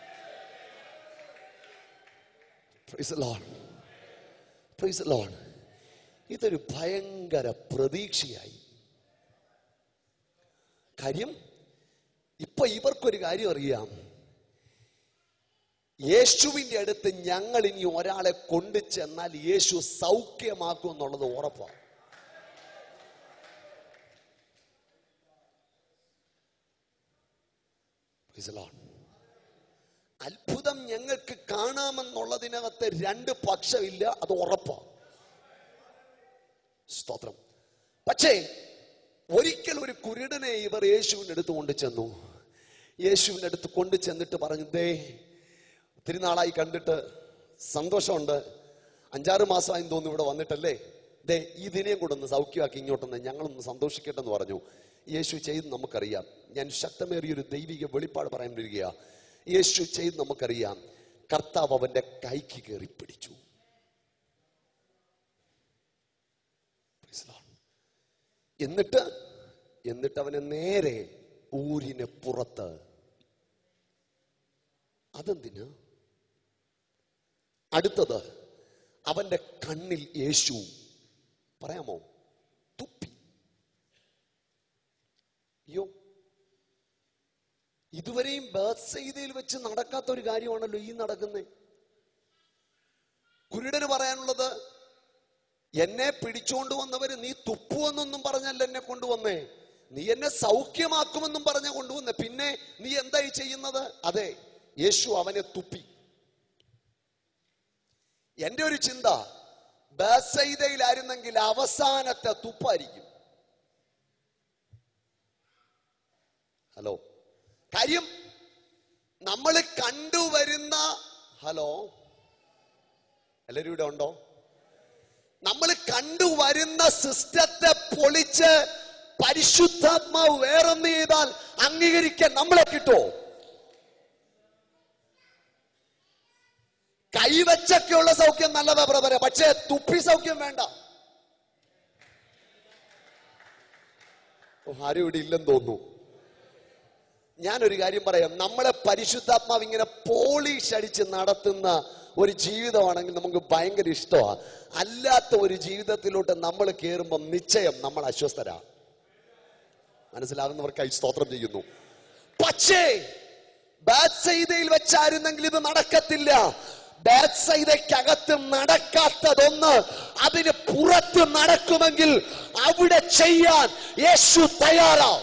Praise the Lord. Praise the Lord. ഇതൊരു ഭയങ്കര പ്രതീക്ഷയായി കാര്യം ഇപ്പൊ ഇവർക്കൊരു കാര്യം അറിയാം യേശുവിന്റെ അടുത്ത് ഞങ്ങൾ ഇനി ഒരാളെ കൊണ്ടു ചെന്നാൽ യേശു സൗഖ്യമാക്കും എന്നുള്ളത് ഉറപ്പാണ് Praise the Lord. അത്ഭുതം ഞങ്ങൾക്ക് കാണാമെന്നുള്ളതിനകത്ത് രണ്ട് പക്ഷമില്ല അത് ഉറപ്പാണ് സ്തോത്രം പക്ഷേ ഒരിക്കൽ ഒരു കുരുടനെ ഇവർ യേശുവിൻ്റെ അടുത്ത് കൊണ്ടു ചെന്നു യേശുവിൻ്റെ അടുത്ത് കൊണ്ടു ചെന്നിട്ട് പറഞ്ഞു ദേ ഒത്തിരി നാളായി കണ്ടിട്ട് സന്തോഷമുണ്ട് അഞ്ചാറ് മാസമായി തോന്നുന്നു ഇവിടെ വന്നിട്ടല്ലേ ദേ ഇതിനെയും കൂടെ ഒന്ന് സൗഖ്യമാക്കി ഇങ്ങോട്ടൊന്ന് ഞങ്ങളൊന്ന് സന്തോഷിക്കട്ടെ എന്ന് പറഞ്ഞു യേശു ചെയ്ത് നമുക്കറിയാം ഞാൻ ശക്തമേറിയൊരു ദൈവിക വെളിപ്പാട് പറയാൻ വരികയാ യേശു ചെയ്ത് നമുക്കറിയാം കർത്താവ് അവന്റെ കൈക്ക് കയറി പിടിച്ചു Praise the Lord. എന്നിട്ട് എന്നിട്ട് അവനെ നേരെ ഊരിന് പുറത്ത് അതെന്തിന് അടുത്തത് അവന്റെ കണ്ണിൽ യേശു പറയാമോ തുപ്പി അയ്യോ ഇതുവരെയും ബേത്സയിദയിൽ വെച്ച് നടക്കാത്ത ഒരു കാര്യമാണല്ലോ ഈ നടക്കുന്നത് കുരുടന് പറയാനുള്ളത് എന്നെ പിടിച്ചോണ്ട് വന്നവര് നീ തുപ്പുവെന്നൊന്നും പറഞ്ഞല്ല എന്നെ കൊണ്ടുവന്നേ നീ എന്നെ സൗഖ്യമാക്കുമെന്നും പറഞ്ഞ കൊണ്ടുവന്നേ പിന്നെ നീ എന്തായി ചെയ്യുന്നത് അതെ യേശു അവനെ തുപ്പി എന്റെ ഒരു ചിന്ത ബസൈതയിലായിരുന്നെങ്കിൽ അവസാനത്തെ തുപ്പായിരിക്കും ഹലോ കാര്യം നമ്മൾ കണ്ടുവരുന്ന ഹലോ എല്ലാവരും ഇവിടെ ഉണ്ടോ നമ്മൾ കണ്ടുവരുന്ന സിസ്റ്റത്തെ പൊളിച്ച് പരിശുദ്ധാത്മാവ് വേറൊന്ന് ചെയ്താൽ അംഗീകരിക്കാൻ നമ്മളെ കിട്ടുമോ കൈവച്ചൊക്കെയുള്ള സൗഖ്യം നല്ലതാ ബ്രദറെ പക്ഷേ തുപ്പി സൗഖ്യം വേണ്ട ഓ, ആരും ഇവിടെ ഇല്ലെന്ന് തോന്നുന്നു ഞാനൊരു കാര്യം പറയാം നമ്മളെ പരിശുദ്ധാത്മാവ് ഇങ്ങനെ പോളിഷ് അടിച്ച് നടത്തുന്ന ഒരു ജീവിതമാണെങ്കിൽ നമുക്ക് ഭയങ്കര ഇഷ്ടമാണ് അല്ലാത്ത ഒരു ജീവിതത്തിലോട്ട് നമ്മൾ കയറുമ്പോൾ നിശ്ചയം നമ്മൾ അസ്വസ്ഥരാ മനസ്സിലാകുന്നവർക്കായി സ്തോത്രം ചെയ്യുന്നു പക്ഷേ ബാത്സൈതയിൽ വെച്ചായിരുന്നെങ്കിൽ ഇത് നടക്കത്തില്ല ബാത്സൈതയ്ക്കകത്ത് നടക്കാത്തതൊന്ന് അതിന് പുറത്ത് നടക്കുമെങ്കിൽ അവിടെ ചെയ്യാൻ യേശു തയ്യാറാവും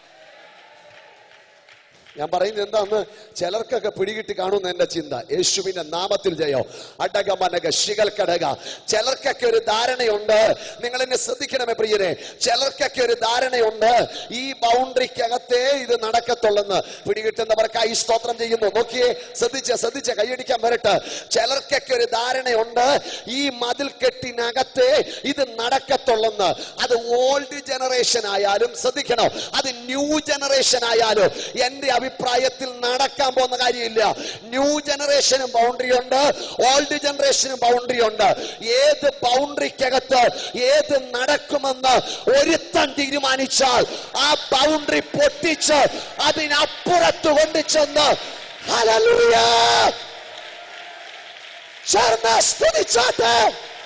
ഞാൻ പറയുന്നത് എന്താന്ന് ചിലർക്കൊക്കെ പിടികിട്ടി കാണുന്ന എന്റെ ചിന്ത യേശുവിന്റെ നാമത്തിൽ ജയോ അടകമനക ശികൽക്കടക ചിലർക്കൊക്കെ ഒരു ധാരണയുണ്ട് നിങ്ങൾ എന്നെ ശ്രദ്ധിക്കണമേ പ്രിയരെ ചിലർക്കൊക്കെ ഒരു ധാരണയുണ്ട് ഈ ബൗണ്ടറിക്കകത്തേ ഇത് നടക്കത്തുള്ളെന്ന് പിടികിട്ടുന്നവർക്കായി സ്തോത്രം ചെയ്യുന്നു നോക്കിയേ ശ്രദ്ധിച്ച ശ്രദ്ധിച്ച കൈയടിക്കാൻ വരട്ടെ ചിലർക്കൊക്കെ ഒരു ധാരണയുണ്ട് ഈ മതിൽ കെട്ടിനകത്തേ ഇത് നടക്കത്തുള്ളെന്ന് അത് ഓൾഡ് ജനറേഷൻ ആയാലും ശ്രദ്ധിക്കണം അത് ന്യൂ ജനറേഷൻ ആയാലും എന്റെ അഭിപ്രായത്തിൽ നടക്കാൻ പോകുന്ന കാര്യമില്ല ന്യൂ ജനറേഷനും ബൗണ്ടറി ഉണ്ട് ഓൾഡ് ജനറേഷനും ബൗണ്ടറി ഉണ്ട് ഏത് ബൗണ്ടറിക്കകത്ത് ഏത് നടക്കുമെന്ന് ഒരുത്തൻ തീരുമാനിച്ചാൽ ആ ബൗണ്ടറി പൊട്ടിച്ച് അതിനപ്പുറത്ത് കൊണ്ടുചെന്ന് ഹല്ലേലൂയ ചേർന്ന് സ്തുതിച്ചാട്ടെ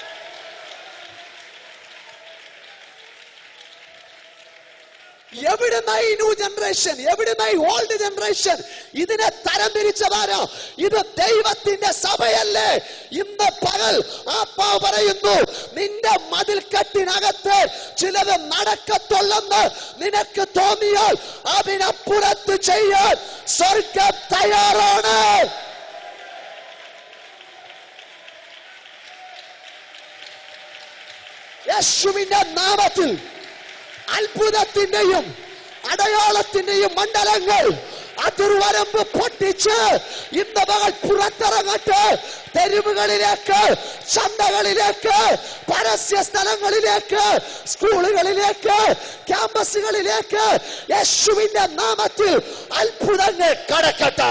എവിടുന്നായി ന്യൂ ജനറേഷൻ എവിടുന്നായി ഓൾഡ് ജനറേഷൻ ഇതിനെ തരംതിരിച്ചതാരാ ഇത് ദൈവത്തിന്റെ സഭയല്ലേ ഇന്ന് പകൽ ആത്മാ പറയുന്നു നിന്റെ മതിൽക്കെട്ടിനകത്ത് ചിലത് നടക്കത്തുള്ളെന്ന് നിനക്ക് തോന്നിയാൽ അതിനപ്പുറത്ത് ചെയ്യാൻ സ്വർഗം തയ്യാറാണ് യേശുവിന്റെ നാമത്തിൽ അത്ഭുതത്തിന്റെയും അടയാളത്തിന്റെയും മണ്ഡലങ്ങൾ അതിർവരമ്പ് പൊട്ടിച്ച് ഇന്ന് മകൾ പുറത്തിറങ്ങട്ടെ തെരുവുകളിലേക്ക് ചന്തകളിലേക്ക് പരസ്യ സ്ഥലങ്ങളിലേക്ക് സ്കൂളുകളിലേക്ക് ക്യാമ്പസുകളിലേക്ക് യേശുവിന്റെ നാമത്തിൽ അത്ഭുതങ്ങൾ കടക്കട്ടെ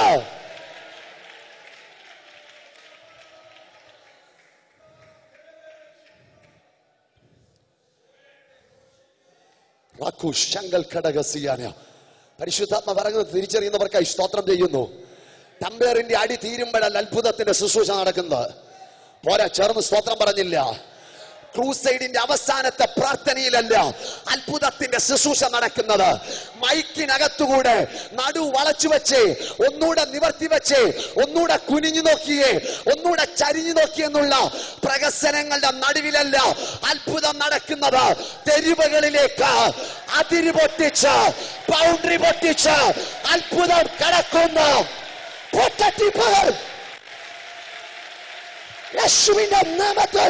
റാക്കു ശങ്കൽ ഘടകസിയാന പരിശുദ്ധാത്മ പറയുന്നത് തിരിച്ചറിയുന്നവർക്കായി സ്തോത്രം ചെയ്യുന്നു ടമ്പേറിന്റെ അടി തീരുമ്പോഴല്ല അത്ഭുതത്തിന്റെ ശുശ്രൂഷ നടക്കുന്നത് പോരാ ചേർന്ന് സ്തോത്രം പറഞ്ഞില്ല ക്രൂസൈഡിന്റെ അവസാനത്തെ പ്രാർത്ഥനയിലല്ല അത്ഭുതത്തിന്റെ ശുശ്രൂഷ നടക്കുന്നത് മൈക്കിനകത്തുകൂടെ നടു വളച്ചു വെച്ച് ഒന്നൂടെ നിവർത്തി വെച്ച് ഒന്നൂടെ കുനിഞ്ഞു നോക്കിയേ ഒന്നൂടെ ചരിഞ്ഞു നോക്കിയെന്നുള്ള പ്രകസനങ്ങളുടെ നടുവിലല്ല അത്ഭുതം നടക്കുന്നത് തെരുവുകളിലേക്ക് അതിര് പൊട്ടിച്ച് ബൗണ്ടറി പൊട്ടിച്ച് അത്ഭുതം കടക്കുന്നു പൊട്ടറ്റിപ്പകൾ യേശുവിന്റെ നാമത്തിൽ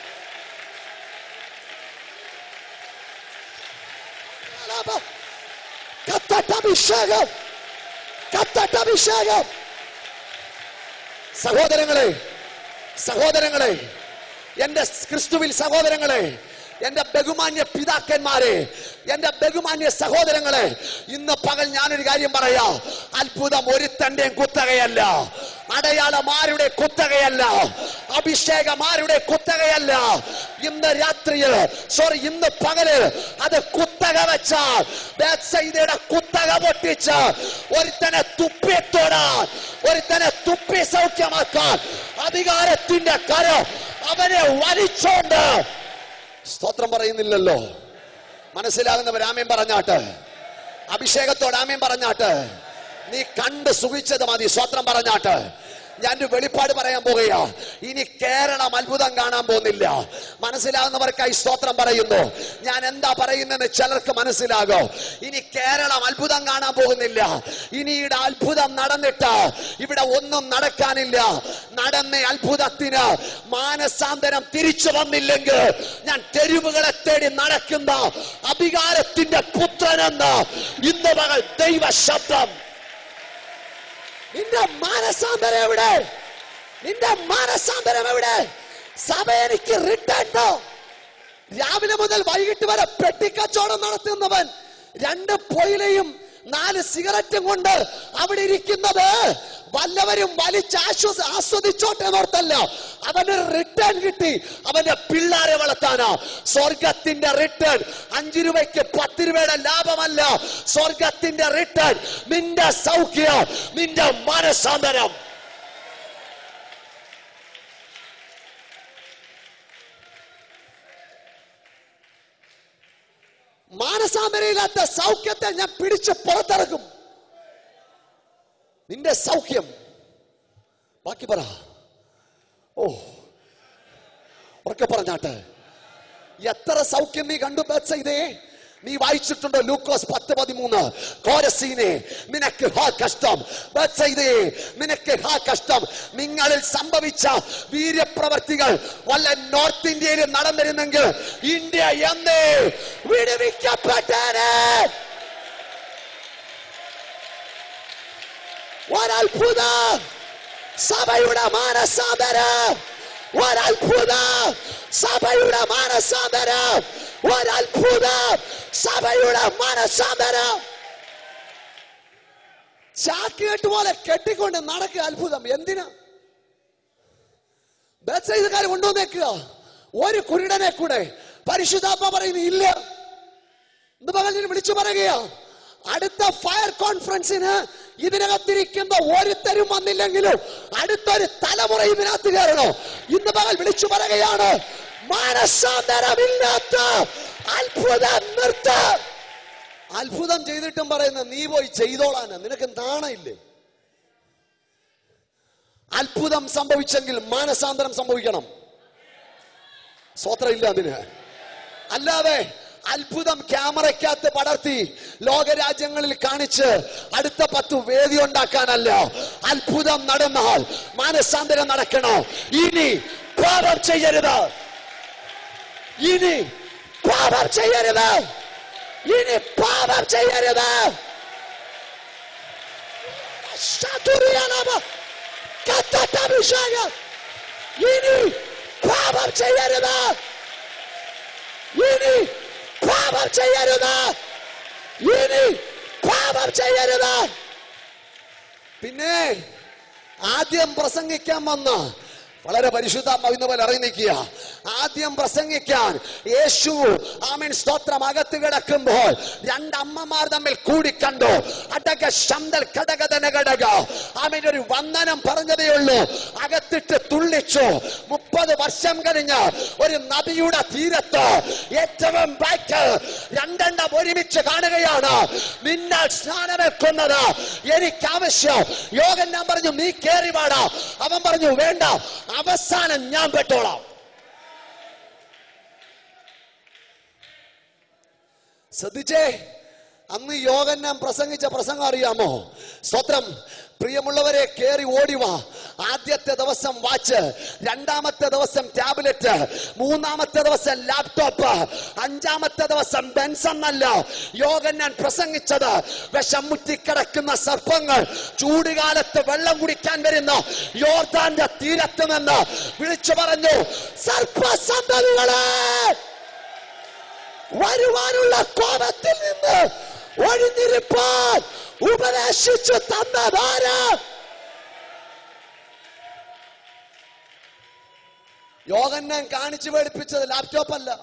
കത്തട്ടഭിഷേകം കത്തട്ടഭിഷേകം സഹോദരങ്ങളെ സഹോദരങ്ങളെ എന്റെ ക്രിസ്തുവിൽ സഹോദരങ്ങളെ എന്റെ ബഹുമാന്യ പിതാക്കന്മാരെ എന്റെ ബഹുമാന്യ സഹോദരങ്ങളെ ഇന്ന് പകൽ ഞാനൊരു കാര്യം പറയാ അത്ഭുതം ഒരുത്തന്റെയും കുത്തകയല്ല അടയാളം ആരുടെ കുത്തകയല്ല അഭിഷേകം ആരുടെ കുത്തകയല്ല ഇന്ന് രാത്രിയിൽ സോറി ഇന്ന് പകല് അത് കുത്തക വെച്ചാൽ ബേത്സയിദയുടെ കുത്തക പൊട്ടിച്ച് ഒരുത്തനെ തുപ്പിത്തോടാൻ ഒരുത്തനെ തുപ്പി സൗഖ്യമാക്കാൻ അധികാരത്തിന്റെ കരം അവനെ വലിച്ചോണ്ട് സ്തോത്രം പറയുന്നില്ലല്ലോ മനസ്സിലാകുന്നവർ ആമയും പറഞ്ഞാട്ട് അഭിഷേകത്തോട് ആമയും പറഞ്ഞാട്ട് നീ കണ്ട് സുഖിച്ചത് മതി സ്വത്രം പറഞ്ഞാട്ട് ഞാൻ ഒരു വെളിപ്പാട് പറയാൻ പോകുകയാ ഇനി കേരളം അത്ഭുതം കാണാൻ പോകുന്നില്ല മനസ്സിലാകുന്നവർക്കായി സ്തോത്രം പറയുന്നു ഞാൻ എന്താ പറയുന്നതെന്ന് ചിലർക്ക് മനസ്സിലാകോ ഇനി കേരളം അത്ഭുതം കാണാൻ പോകുന്നില്ല ഇനി ഇവിടെ അത്ഭുതം നടന്നിട്ട് ഇവിടെ ഒന്നും നടക്കാനില്ല നടന്ന അത്ഭുതത്തിന് മാനസാന്തരം തിരിച്ചു വന്നില്ലെങ്കിൽ ഞാൻ തെരുവുകളെ തേടി നടക്കുന്ന അധികാരത്തിന്റെ പുത്രനെന്ന് ഇന്ന് മകൾ ദൈവ ശബ്ദം നിന്റെ മാനസാന്തരം എവിടെ നിന്റെ മാനസാന്തരം എവിടെ സഭ എനിക്ക് റിട്ടേണ്ടോ രാവിലെ മുതൽ വൈകിട്ട് വരെ പെട്ടിക്കച്ചവടം നടത്തുന്നവൻ രണ്ട് പൊയിലയും നാല് സിഗരറ്റും കൊണ്ട് അവിടെ ഇരിക്കുന്നത് വല്ലവരും വലിച്ച് ആശ്വസ ആസ്വദിച്ചോട്ടെ എന്നോർത്തല്ല അവന് റിട്ടേൺ കിട്ടി അവന്റെ പിള്ളാരെ വളർത്താനാ സ്വർഗത്തിന്റെ റിട്ടേൺ അഞ്ചു രൂപയ്ക്ക് പത്ത് രൂപയുടെ ലാഭമല്ല സ്വർഗത്തിന്റെ റിട്ടേൺ നിന്റെ സൗഖ്യം നിന്റെ മനസാന്തരം മാനസാന്തരയില്ലാത്ത സൗഖ്യത്തെ ഞാൻ പിടിച്ച് പുറത്തിറക്കും നിന്റെ സൗഖ്യം ബാക്കി പറ ഓ ഉറക്കെ പറഞ്ഞാട്ടെ എത്ര സൗഖ്യം നീ കണ്ടു ബത്സയിതേ നീ വായിച്ചിട്ടുണ്ടോ ലൂക്കോസ് പത്ത് പതിമൂന്ന് കോരസീനെ നിനക്ക് ഹാ കഷ്ടം ബത്സയിതേ നിനക്ക് ഹാ കഷ്ടം നിങ്ങളിൽ സംഭവിച്ച വീര്യപ്രവർത്തികൾ വല്ല നോർത്ത് ഇന്ത്യയിൽ നടന്നിരുന്നെങ്കിൽ ഇന്ത്യ എന്നേ വിടുവിക്കപ്പെട്ടേനെ ഒരത്ഭുതം സഭയുടെ മാനസാന്തരം ഒരത്ഭുതം സഭയുടെ മാനസാന്തരം ഒരത്ഭുതം സഭയുടെ മാനസാന്തരം ചാക്കുകെട്ട് പോലെ കെട്ടിക്കൊണ്ട് നടക്കുക അത്ഭുതം എന്തിനാ ബത്സൈദക്കാർ കൊണ്ടുവന്നേക്കുക ഒരു കുരുടനെ കൂടെ പരിശുദ്ധാത്മ പറയുന്നു ഇല്ല എന്ന് പകൽ വിളിച്ചു പറയുകയാ അടുത്ത ഫയർ കോൺഫറൻസിന് ഇതിനകത്തിരിക്കുന്ന ഒരുത്തരും വന്നില്ലെങ്കിലും അടുത്തൊരു തലമുറ ഇതിനകത്ത് കയറണോ ഇന്ന് പകൽ വിളിച്ചു പറയുകയാണ് മാനസാന്തരമില്ലാത്ത അത്ഭുതം നിർത്ത അത്ഭുതം ചെയ്തിട്ടും പറയുന്ന നീ പോയി ചെയ്തോളാന് നിനക്ക് നാണയില്ലേ അത്ഭുതം സംഭവിച്ചെങ്കിൽ മാനസാന്തരം സംഭവിക്കണം സ്വത്ര ഇല്ല അതിന് അല്ലാതെ അത്ഭുതം ക്യാമറയ്ക്കകത്ത് പടർത്തി ലോകരാജ്യങ്ങളിൽ കാണിച്ച് അടുത്ത പത്ത് വേദി ഉണ്ടാക്കാനല്ല അത്ഭുതം നടന്നാൽ മാനസാന്തരം നടക്കണോ ഇനി പാപം ചെയ്യരുത് ഇനി പാപം ചെയ്യരുത് ഇനി പാപം ചെയ്യരുത് ശതുരിയാനാമ കത്തട്ടഭിഷേകം ഇനി പാപം ചെയ്യരുത് ഇനി പാപം ചെയ്യരുത് ഇനി പാപം ചെയ്യരുത് പിന്നെ ആദ്യം പ്രസംഗിക്കാൻ വന്ന വളരെ പരിശുദ്ധാത്മാവിന്ന് പോലെ ഇറങ്ങി നിൽക്കുക ആദ്യം പ്രസംഗിക്കാൻ യേശു ആമീൻ സ്തോത്രം അകത്ത് കിടക്കുമ്പോൾ രണ്ടമ്മമാർ തമ്മിൽ കൂടിക്കണ്ടു അടക ശന്തൽ ഘടകതന ഘടക ആമീൻ ഒരു വന്ദനം പറഞ്ഞതേ ഉള്ളൂ അകത്തിട്ട് തുള്ളിച്ചു മുപ്പത് വർഷം കഴിഞ്ഞ് ഒരു നദിയുടെ തീരത്ത് ഏറ്റവും ബാക്ക് രണ്ടെണ്ണം ഒരുമിച്ച് കാണുകയാണ് നിന്നാൽ സ്നാനമേൽക്കുന്നത് എനിക്ക് ആവശ്യം യോഗൻ ഞാൻ പറഞ്ഞു നീ കേറി പാടാ അവൻ പറഞ്ഞു വേണ്ട അവസാനം ഞാൻ പെട്ടോളാം ശ്രദ്ധിച്ചേ അന്ന് യോഗൻ ഞാൻ പ്രസംഗിച്ച പ്രസംഗം അറിയാമോ സ്തോത്രം പ്രിയമുള്ളവരെ കേറി ഓടിവാ ആദ്യത്തെ ദിവസം വാച്ച് രണ്ടാമത്തെ ദിവസം ടാബ്ലറ്റ് മൂന്നാമത്തെ ദിവസം ലാപ്ടോപ്പ് അഞ്ചാമത്തെ ദിവസം ബെൻസൺ അല്ല യോഗൻ ഞാൻ പ്രസംഗിച്ചത് വിഷം മുറ്റിക്കിടക്കുന്ന സർപ്പങ്ങൾ ചൂടുകാലത്ത് വെള്ളം കുടിക്കാൻ വരുന്ന യോർദാന്റെ തീരത്ത് നിന്ന് വിളിച്ചു പറഞ്ഞു സർപ്പസന്തതികളെ വരുവാനുള്ള കോപത്തിൽ നിന്ന് ഒഴിഞ്ഞിരിപ്പാൻ ഉപദേശിച്ചു തന്നതാര് യോഗന്നാൻ കാണിച്ചു പഠിപ്പിച്ചത് ലാപ്ടോപ്പ് അല്ല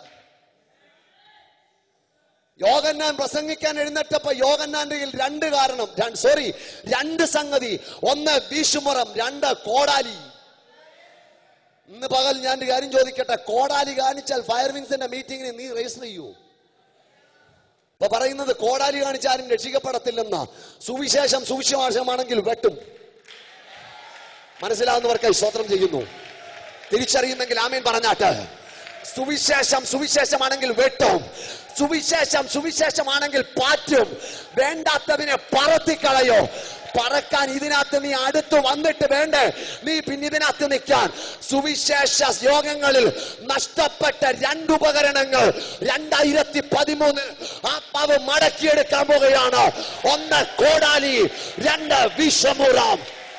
യോഗന്നാൻ പ്രസംഗിക്കാൻ എഴുന്നേറ്റപ്പോ യോഗന്നാന്റെ കയ്യിൽ രണ്ട് കാരണം സോറി രണ്ട് സംഗതി ഒന്ന് വീശുമുറം രണ്ട് കോടാലി ഇന്ന് പകൽ ഞാൻ ഒരു കാര്യം ചോദിക്കട്ടെ കോടാലി കാണിച്ചാൽ ഫയർ വിങ്സിന്റെ മീറ്റിംഗിന് നീ രജിസ്റ്റർ ചെയ്യൂ ഇപ്പൊ പറയുന്നത് കോടാലി കാണിച്ചാലും രക്ഷിക്കപ്പെടത്തില്ലെന്ന സുവിശേഷം സുവിശേഷമാണെങ്കിൽ വെട്ടും മനസ്സിലാവുന്നവർക്കായി സ്തോത്രം ചെയ്യുന്നു തിരിച്ചറിയുന്നെങ്കിൽ ആമീൻ പറഞ്ഞാട്ട് സുവിശേഷം സുവിശേഷമാണെങ്കിൽ വെട്ടും സുവിശേഷം സുവിശേഷമാണെങ്കിൽ പാറ്റും വേണ്ടാത്തതിനെ പറത്തിക്കളയോ പറക്കാൻ ഇതിനകത്ത് നീ അടുത്ത് വന്നിട്ട് വേണ്ടേ നീ പിന്നെ ഇതിനകത്ത് നിൽക്കാൻ സുവിശേഷ യോഗങ്ങളിൽ നഷ്ടപ്പെട്ട രണ്ട് ഉപകരണങ്ങൾ രണ്ടായിരത്തി പതിമൂന്നിൽ ആത്മാവ് മടക്കിയെടുക്കാൻ പോവുകയാണ് ഒന്ന് കോടാലി രണ്ട് വിഷമുറാം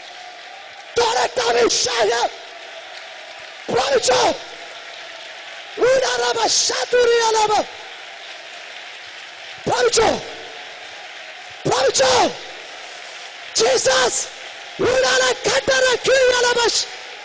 അഭിഷേകം പ്രാപിച്ചോ ഊരാറാമ ശാതുരിയാലാമ പ്രാപിച്ചോ പ്രാപിച്ചോ ജീസസ് ഉടനെ കട്ടറ കീഴലബസ്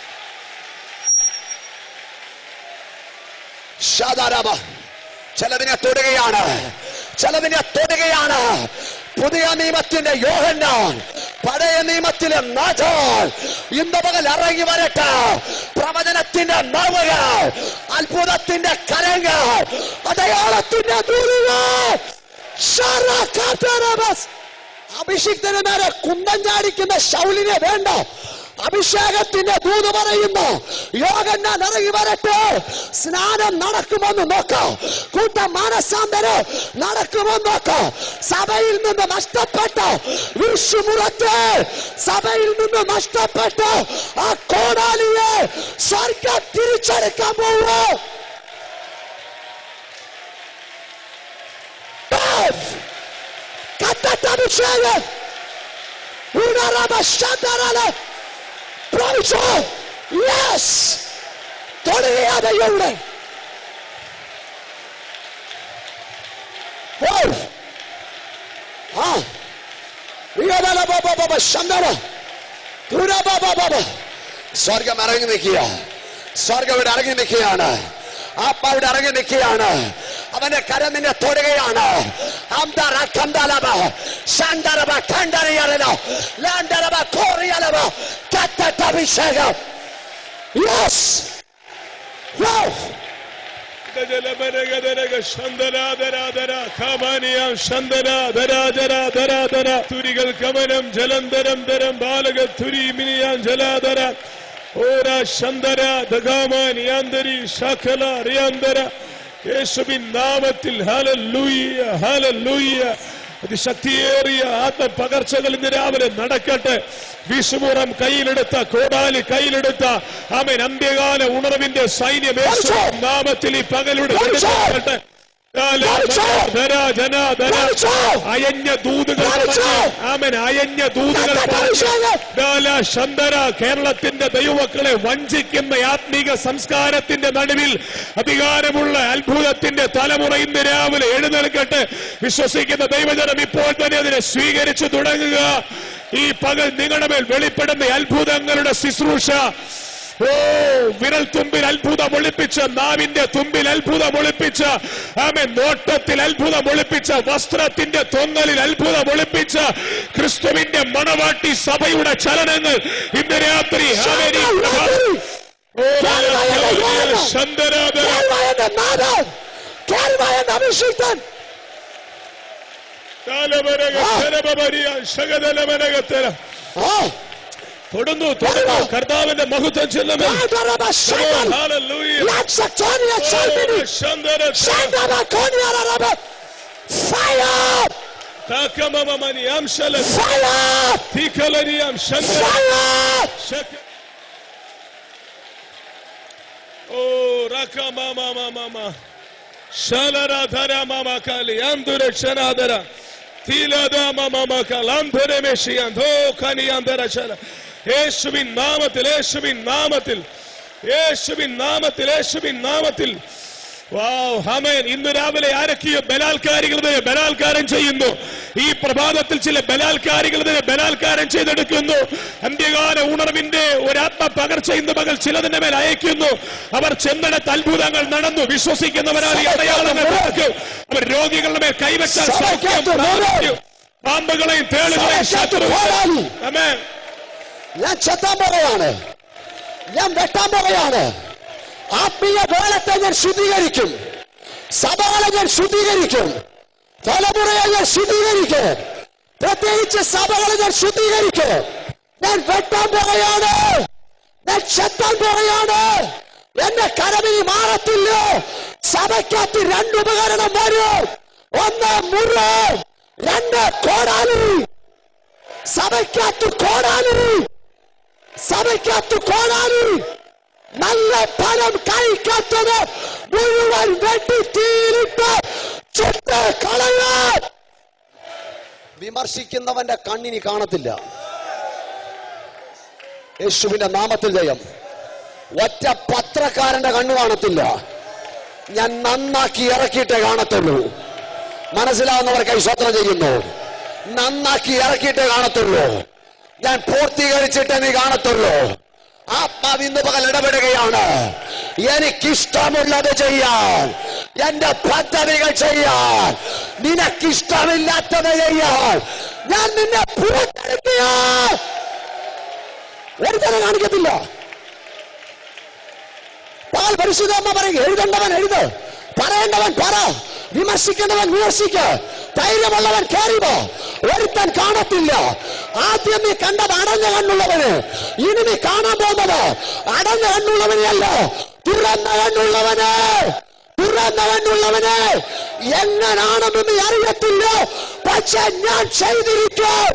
ഷാദാരാമ ചിലതിനെ തൊടുകയാണ് ചിലതിനെ തൊടുകയാണ് പുതിയ നിയമത്തിന്റെ യോഹന്നാൻ പഴയ നിയമത്തിലെ നാഥാൻ ഇന്ന് പകൽ ഇറങ്ങി വരട്ടെ പ്രവചനത്തിന്റെ നവകൾ അത്ഭുതത്തിന്റെ കരങ്ങൾ അടയാളത്തിന്റെ ദൂരുകൾ അഭിഷിക്തന് നേരെ കുന്തം ചാടിക്കുന്ന ശൗലിനെ വേണ്ട അഭിഷേകത്തിന്റെ ദൂത് പറയുന്നു യോഗന്നാൻ ഇറങ്ങി വരട്ടെ സ്നാനം നടക്കുമെന്ന് നോക്കാം കൂട്ട മാനസാന്തര നടക്കുമെന്ന് നോക്കാം സഭയിൽ നിന്ന് നഷ്ടപ്പെട്ട വിഷുമുറത്ത് സഭയിൽ നിന്ന് നഷ്ടപ്പെട്ട ആ കോടാലിയെ സ്വർഗം തിരിച്ചെടുക്കാൻ പോവുക കത്തട്ടഭിഷേകം ഉണരമ ശതരല പ്രാപിച്ചോ യെസ് തൊടുകയാതെ ഇവിടെ ആ ഇയാളെ ബാബ ബാബ ശന്തന ദൂര ബാബ ബാബ സ്വർഗം ഇറങ്ങി നിൽക്കുക സ്വർഗം ഇവിടെ ഇറങ്ങി നിൽക്കുകയാണ് ആപ്പ ഇവിടെ ഇറങ്ങി നിൽക്കുകയാണ് അവന്റെ കരം നിന്നെ തൊടുകയാണ് അന്തര കണ്ടലബ ശണ്ടരബ കണ്ടറിയലോ ലാണ്ടരബ കോറിയലബ കത്തട്ടഭിഷേകം യെസ് തുരികൾ കമനം ജലന്തരം തരം ബാലക തുരി മിനിയാൻ ജലാധര ഓര ശന്തര ദഗാമാനിയാന്തരി ശഖല റിയാന്തര യേശുവിൻ നാമത്തിൽ ഹലലൂയ ഹലലൂയ അതിശക്തിയേറിയ ആത്മപകർച്ചകൾ ഇന്ന് രാവിലെ നടക്കട്ടെ വിഷുമുറം കയ്യിലെടുത്ത കോടാലി കയ്യിലെടുത്ത അവൻ അന്ത്യകാല ഉണർവിന്റെ സൈന്യം യേശുവിൻ നാമത്തിൽ ഈ പകലൂടെ നടക്കട്ടെ ധര ജന ധര അയഞ്ഞ ദൂതുകൾ ആമൻ അയഞ്ഞ ദൂതുകൾ ദാല ശന്തര കേരളത്തിന്റെ ദൈവമക്കളെ വഞ്ചിക്കുന്ന ആത്മീക സംസ്കാരത്തിന്റെ നടുവിൽ അധികാരമുള്ള അത്ഭുതത്തിന്റെ തലമുറ ഇന്ന് രാവിലെ എഴുന്നേൽക്കട്ടെ വിശ്വസിക്കുന്ന ദൈവജനം ഇപ്പോൾ തന്നെ അതിനെ സ്വീകരിച്ചു തുടങ്ങുക ഈ പകൽ നിങ്ങളുടെ മേൽ വെളിപ്പെടുന്ന അത്ഭുതങ്ങളുടെ ശുശ്രൂഷ ഓ വിരൽ തുമ്പിൽ അത്ഭുതം ഒളിപ്പിച്ച നാവിന്റെ തുമ്പിൽ അത്ഭുതം ഒളിപ്പിച്ച ആമെ നോട്ടത്തിൽ അത്ഭുതം ഒളിപ്പിച്ച വസ്ത്രത്തിന്റെ തൊങ്ങലിൽ അത്ഭുതം ഒളിപ്പിച്ച ക്രിസ്തുവിന്റെ മണവാട്ടി സഭയുടെ ചലനങ്ങൾ ഇന്ന് രാത്രി ആമേൻ ഈ പ്രഭാതം. ഓ, ശന്തരാധന അഭിഷിക്തൻ കാലമരക ശരഭമരിയ ശകതലമനകത്തര ആ തൊടുന്നു തൊടുന്നു കർത്താവിന്റെ മഹത്വം ചെല്ലുമേ Shadow, Hallelujah. Let Satonia Salmini, ശന്തര Shandaba Konya Rabba, Fire, താക്കമമനി അംശല Fire, തീക്കലരിയാം Shankara Fire, ശക- ഓ റകമമമമമ ശലരധര മമ കലി അന്തുരക്ഷനാധര തീലത മമ കലാന്ധര മെഷിയന്ധോ കനിയാന്തര ശല യേശുവിൻ നാമത്തിൽ യേശുവിൻ നാമത്തിൽ യേശുവിൻ നാമത്തിൽ യേശുവിൻ നാമത്തിൽ വാവ്, ആമേൻ. ഇന്ന് രാവിലെ ആരൊക്കെയോ ബലാത്കാരികളുടെ ബലാത്കാരം ചെയ്യുന്നു ഈ പ്രഭാതത്തിൽ ചില ബലാത്കാരികളുടെ ബലാത്കാരം ചെയ്തെടുക്കുന്നു അന്ത്യകാല ഉണർവിന്റെ ഒരാത്മ പകർച്ച ഇന്ന് പകൽ ചിലതിന്റെ മേൽ അയക്കുന്നു അവർ ചെന്നിടത്ത് അത്ഭുതങ്ങൾ നടന്നു വിശ്വസിക്കുന്നവരാൽ ഈ അടയാളങ്ങൾ നടക്കും അവർ രോഗികളുടെ മേൽ കൈവച്ചാൽ സൗഖ്യം പ്രാപിക്കും. പാമ്പുകളെയും തേളുകളെയും ശത്രു ആമേൻ ഞാൻ ചെത്താൻ പോവുകയാണ് ഞാൻ വെട്ടാൻ പോവുകയാണ് ആത്മീയ വേലത്തെ ഞാൻ ശുദ്ധീകരിക്കും സഭകളെ ഞാൻ ശുദ്ധീകരിക്കും തലമുറയെ ഞാൻ ശുദ്ധീകരിക്കും പ്രത്യേകിച്ച് സഭകളെ ഞാൻ ശുദ്ധീകരിക്കും ഞാൻ വെട്ടാൻ പോവുകയാണ് ഞാൻ ചെത്താൻ പോവുകയാണ് എന്റെ കരമിനി മാറത്തില്ല സഭയ്ക്കകത്ത് രണ്ട് ഉപകരണം വരും ഒന്ന് മുറ രണ്ട് കോടാലി സഭയ്ക്കകത്ത് കോടാലി സഭയ്ക്കകത്ത് കോടാലി നല്ല ഫലം കഴിക്കാത്തത് മുഴുവൻ വെട്ടി തീരിട്ട് ചുട്ട് കളയാൻ വിമർശിക്കുന്നവന്റെ കണ്ണിനി കാണത്തില്ല യേശുവിന്റെ നാമത്തിൽ ജയം ഒറ്റ പത്രക്കാരന്റെ കണ്ണു കാണത്തില്ല ഞാൻ നന്നാക്കി ഇറക്കിയിട്ടേ കാണത്തുള്ളൂ മനസ്സിലാവുന്നവർ കൈസ്വത്രം ചെയ്യുന്നു നന്നാക്കി ഇറക്കിയിട്ടേ കാണത്തുള്ളൂ ഞാൻ പൂർത്തീകരിച്ചിട്ട് നീ കാണത്തുള്ളൂ ആത്മാവ് ഇന്ന് പകൽ ഇടപെടുകയാണ് എനിക്കിഷ്ടമുള്ളത് ചെയ്യാൻ എന്റെ പദ്ധതികൾ ചെയ്യാൻ നിനക്കിഷ്ടമില്ലാത്തത് ചെയ്യാൻ ഞാൻ നിന്നെ പുറത്തെടുക്കുക ഒരുത്തനെ കാണിക്കത്തില്ല പാൽ പരിശുദ്ധമ്മ പറയും എഴുതേണ്ടവൻ എഴുത് പറയേണ്ടവൻ പറ വിമർശിക്കേണ്ടവൻ വിമർശിക്ക ധൈര്യമുള്ളവൻ കയറിവോ ഒരുത്തൻ കാണത്തില്ല ആദ്യം നീ കണ്ടത് അടഞ്ഞ കണ്ണുള്ളവന് ഇനി നീ കാണാൻ പോകുന്നത് അടഞ്ഞ കണ്ണുള്ളവനെയല്ല തുറന്ന കണ്ണുള്ളവന് തുറന്ന കണ്ണുള്ളവന് എങ്ങനാണെന്ന് നീ അറിയത്തില്ല പക്ഷെ ഞാൻ ചെയ്തിരിക്കും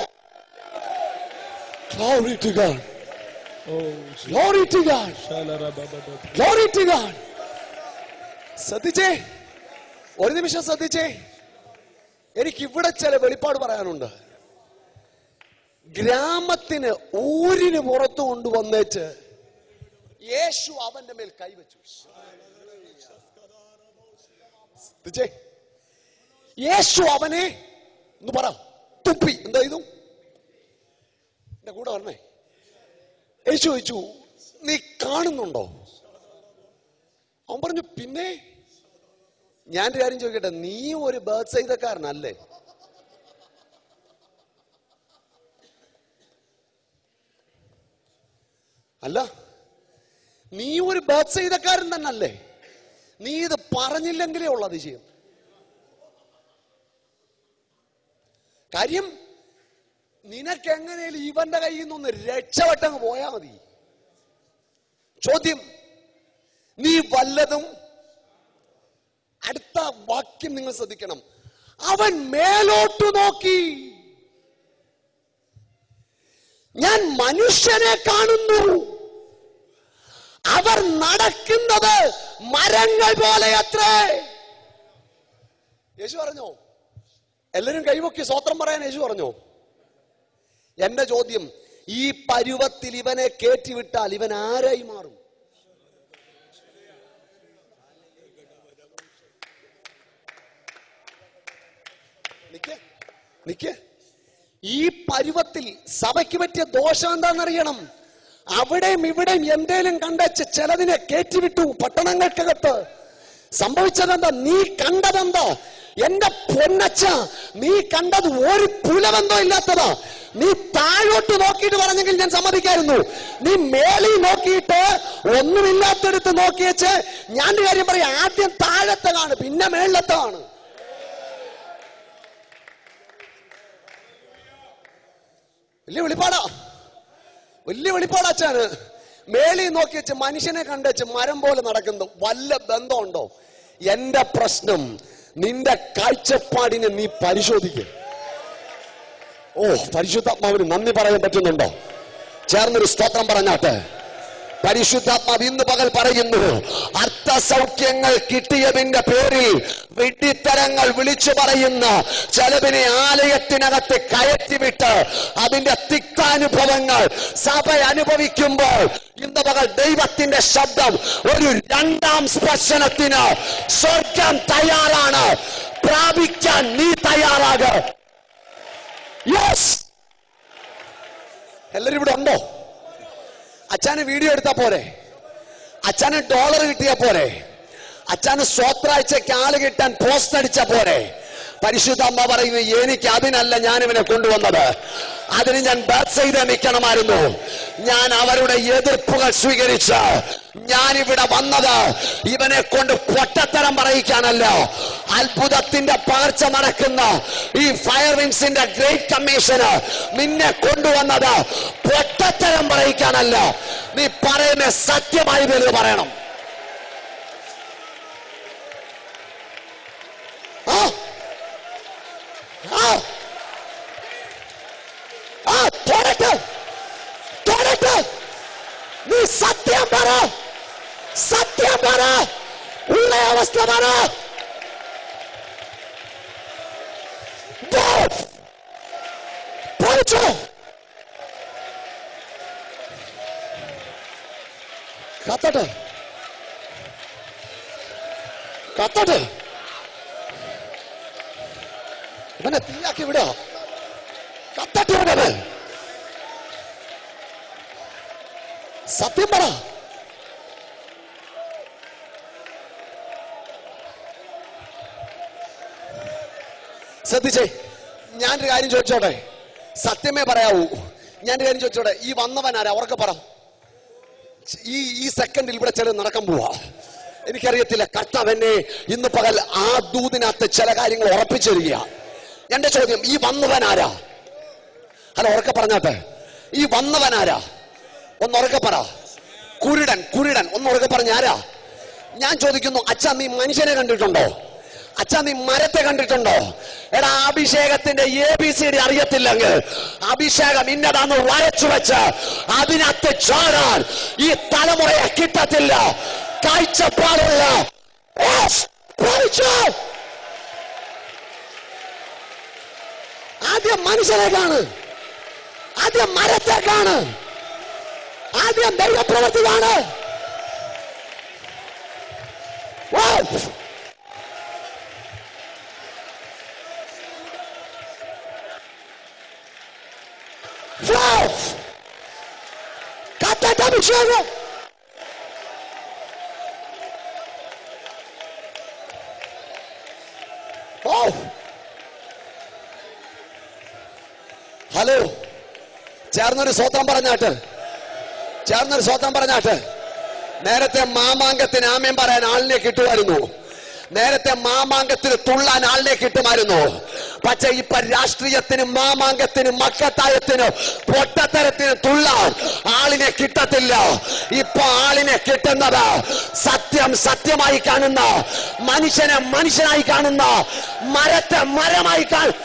Glory to God. Glory to God. Glory to God. ശ്രദ്ധിച്ചേ ഒരു നിമിഷം ശ്രദ്ധിച്ചേ എനിക്ക് ഇവിടെ ചില വെളിപ്പാട് പറയാനുണ്ട് ഗ്രാമത്തിന് ഊരിന് പുറത്ത് കൊണ്ടുവന്നേച്ച് യേശു അവന്റെ മേൽ കൈവച്ചു ശ്രദ്ധിച്ചേ യേശു അവനെ എന്ന് പറ തുപ്പി എന്താ ഇതു എന്റെ കൂടെ വരണേ യേശു ചോദിച്ചു നീ കാണുന്നുണ്ടോ അവൻ പറഞ്ഞു പിന്നെ ഞാൻ ഒരു കാര്യം ചോദിക്കട്ടെ നീ ഒരു ബേർഡ് സൈതക്കാരനല്ലേ അല്ല നീ ഒരു ബേർഡ് സൈതക്കാരൻ തന്നെ അല്ലേ നീ ഇത് പറഞ്ഞില്ലെങ്കിലേ ഉള്ള അതിശയം കാര്യം നിനക്ക് എങ്ങനെയും ഇവന്റെ കയ്യിൽ നിന്നൊന്ന് രക്ഷപ്പെട്ടങ്ങ് പോയാ മതി ചോദ്യം നീ വല്ലതും അടുത്ത വാക്യം നിങ്ങൾ ശ്രദ്ധിക്കണം അവൻ മേലോട്ട് നോക്കി ഞാൻ മനുഷ്യനെ കാണുന്നു അവർ നടക്കുന്നത് മരങ്ങൾ പോലെ അത്രേ യേശു പറഞ്ഞോ എല്ലാരും കൈവക്കി സ്വത്രം പറയാൻ യേശു പറഞ്ഞോ എന്റെ ചോദ്യം ഈ പരുവത്തിൽ ഇവനെ കയറ്റിവിട്ടാൽ ഇവൻ ആരായി മാറും നിക്ക് നിക്ക് ഈ പരുവത്തിൽ സഭയ്ക്ക് പറ്റിയ ദോഷം എന്താണെന്നറിയണം അവിടെയും ഇവിടെയും എന്തേലും കണ്ടച്ച് ചിലതിനെ കയറ്റിവിട്ടു പട്ടണങ്ങൾക്കകത്ത് സംഭവിച്ചതെന്താ നീ കണ്ടതെന്താ എന്റെ പൊന്നച്ച നീ കണ്ടത് ഒരു പുലബന്ധം ഇല്ലാത്തതാ നീ താഴോട്ട് നോക്കിയിട്ട് പറഞ്ഞെങ്കിൽ ഞാൻ സമ്മതിക്കായിരുന്നു നീ മേളി നോക്കിയിട്ട് ഒന്നുമില്ലാത്തടുത്ത് നോക്കിയച്ച് ഞാൻ ഒരു കാര്യം പറയാം ആദ്യം താഴത്തെ കാണും പിന്നെ മേളിലത്തെ കാണും വലിയ വെളിപ്പാടാ വലിയ വെളിപ്പാടാച്ചാന് മേളി നോക്കി വെച്ച് മനുഷ്യനെ കണ്ടുവച്ച് മരം പോലെ നടക്കുന്നു വല്ല ബന്ധമുണ്ടോ എന്റെ പ്രശ്നം നിന്റെ കാഴ്ചപ്പാടിനെ നീ പരിശോധിക്കുക ഓ പരിശുദ്ധാത്മാവിന് നന്ദി പറയാൻ പറ്റുന്നുണ്ടോ ചേർന്നൊരു സ്തോത്രം പറഞ്ഞാട്ടെ പരിശുദ്ധാത്മാവ് ഇന്ന് പകൽ പറയുന്നു അർത്ഥസൗഖ്യങ്ങൾ കിട്ടിയതിന്റെ പേരിൽ വിഡ്ഢിത്തരങ്ങൾ വിളിച്ചു പറയുന്ന ചെലവിനെ ആലയത്തിനകത്ത് കയറ്റിവിട്ട് അതിന്റെ തിക്താനുഭവങ്ങൾ സഭ അനുഭവിക്കുമ്പോൾ ഇന്ന് പകൽ ദൈവത്തിന്റെ ശബ്ദം ഒരു രണ്ടാം സ്പർശനത്തിന് സ്വർഗം തയ്യാറാണ് പ്രാപിക്കാൻ നീ തയ്യാറാക യെസ് എല്ലാരും ഇവിടെ ഉണ്ടോ അച്ഛന് വീഡിയോ എടുത്താ പോരെ അച്ഛന് ഡോളർ കിട്ടിയാ പോരെ അച്ഛന് സ്വത്രാഴ്ചയ്ക്ക് ആള് കിട്ടാൻ പോസ്റ്റ് അടിച്ച പോരെ പരിശുദ്ധ അമ്മ പറയുന്നു എനിക്ക് അതിനല്ല ഞാൻ ഇവനെ കൊണ്ടുവന്നത് അതിന് ഞാൻ ബർത്ത് ചെയ്ത് നിൽക്കണമായിരുന്നു ഞാൻ അവരുടെ എതിർപ്പുകൾ സ്വീകരിച്ച് ഞാൻ ഇവിടെ വന്നത് ഇവനെ കൊണ്ട് പൊട്ടത്തരം പറയിക്കാനല്ല അത്ഭുതത്തിന്റെ പകർച്ച നടക്കുന്ന ഈ ഫയർ വിങ്സിന്റെ ഗ്രേറ്റ് കമ്മീഷന് നിന്നെ കൊണ്ടുവന്നത് പൊട്ടത്തരം പറയിക്കാനല്ല നീ പറയുന്ന സത്യമായി എന്ന് പറയണം ആ ആ ആ തൊടട്ട് തൊടട്ട് നീ സത്യം പറ സത്യം പറ ഉള്ള അവസ്ഥ പറ പോ. പോയിച്ചോ കത്തട്ടെ കത്തട്ടെ ഇവനെ തീയാക്കി വിടുക കത്തട്ടെ ഇവനെ സത്യം പറ ശ്രദ്ധിച്ചേ ഞാനൊരു കാര്യം ചോദിച്ചോട്ടെ സത്യമേ പറയാവൂ ഞാനൊരു കാര്യം ചോദിച്ചോട്ടെ ഈ വന്നവൻ ആരാ ഉറക്കെ പറ ഈ ഈ സെക്കൻഡിൽ ഇവിടെ ചില നടക്കാൻ പോവാ എനിക്കറിയത്തില്ല കർത്താവ് എന്നെ ഇന്ന് പകൽ ആ ദൂതിനകത്ത് ചില കാര്യങ്ങൾ ഉറപ്പിച്ചു തരിക എന്റെ ചോദ്യം ഈ വന്നവൻ ആരാ അല്ല ഉറക്കെ പറഞ്ഞാട്ടെ ഈ വന്നവൻ ആരാ ഒന്ന് ഉറക്കെ പറ കുരുടൻ കുരുടൻ ഒന്ന് ഉറക്കെ പറഞ്ഞ ആരാ ഞാൻ ചോദിക്കുന്നു അച്ഛാ നീ മനുഷ്യനെ കണ്ടിട്ടുണ്ടോ അച്ഛാ നീ മരത്തെ കണ്ടിട്ടുണ്ടോ എടാ അഭിഷേകത്തിന്റെ എ ബി സി ഡി അറിയത്തില്ലെങ്കിൽ അഭിഷേകം ഇന്നതാന്ന് വരച്ചു വെച്ച് അതിനകത്ത് ചാടാൻ ഈ തലമുറയെ കിട്ടത്തില്ല കാഴ്ചപ്പാടുള്ള Yes! പ്രവചിച്ചു. ആദ്യം മനുഷ്യനെ കാണ് ആദ്യം മരത്തെ കാണ് ആദ്യം ദൈവപ്രവൃത്തി കാണ് Wow! Wow! കത്തത്തെ അഭിഷേകം ഓ ഹലോ ചേർന്നൊരു സ്വത്രം പറഞ്ഞാട്ട് ചേർന്നൊരു സ്വത്രം പറഞ്ഞാട്ട് നേരത്തെ മാമാങ്കത്തിന് ആമയം പറയാൻ ആളിനെ കിട്ടുമായിരുന്നു നേരത്തെ മാമാങ്കത്തിന് തുള്ളാൻ ആളിനെ കിട്ടുമായിരുന്നു പക്ഷെ ഇപ്പൊ രാഷ്ട്രീയത്തിനും മാമാങ്കത്തിനും മക്കത്തായത്തിനും പൊട്ടത്തരത്തിനും തുള്ളാൻ ആളിനെ കിട്ടത്തില്ല ഇപ്പൊ ആളിനെ കിട്ടുന്നത് സത്യം സത്യമായി കാണുന്ന മനുഷ്യനെ മനുഷ്യനായി കാണുന്ന മരത്തെ മരമായി കാണും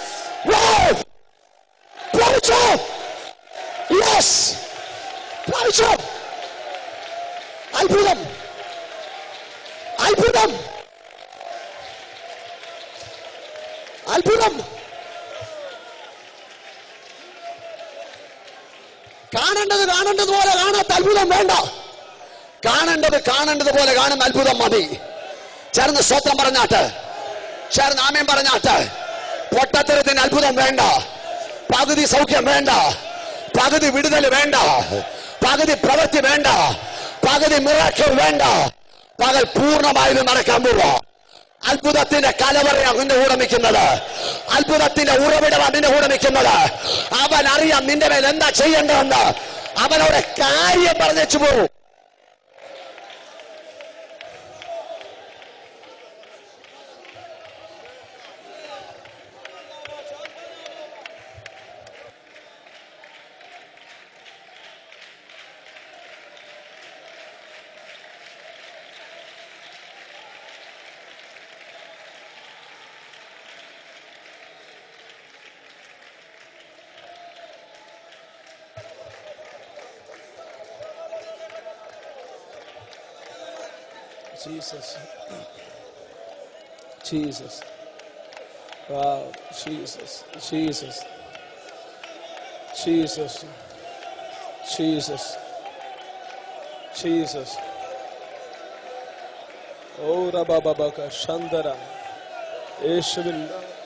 യെസ് പ്രാപിച്ചോ അത്ഭുതം അത്ഭുതം അത്ഭുതം കാണേണ്ടത് കാണേണ്ടത് പോലെ കാണാത്ത അത്ഭുതം വേണ്ട കാണേണ്ടത് കാണേണ്ടത് പോലെ കാണുന്ന അത്ഭുതം മതി ചേർന്ന് സ്വത്രം പറഞ്ഞാട്ട് ചേർന്ന് ആമയം പറഞ്ഞാട്ട് പൊട്ടത്തരത്തിന് അത്ഭുതം വേണ്ട പകുതി സൗഖ്യം വേണ്ട പകുതി വിടുതൽ വേണ്ട പകുതി പ്രവൃത്തി വേണ്ട പകുതി മിറാക്കൾ വേണ്ട പകൽ പൂർണ്ണമായത് നടക്കാൻ പോവാ അത്ഭുതത്തിന്റെ കലവറയാണ് നിന്റെ കൂടെ നിൽക്കുന്നത് അത്ഭുതത്തിന്റെ ഉറവിടമാണ് നിന്റെ കൂടെ നിൽക്കുന്നത് അവൻ അറിയാം നിന്റെ മേൽ എന്താ ചെയ്യേണ്ടതെന്ന് അവനോട് കാര്യം പറഞ്ഞേച്ചു പോകും Jesus. Jesus. Wow. Jesus. Jesus. Jesus. Jesus. Jesus. Oh, Rabababaka Shandara. യേശുവിൻ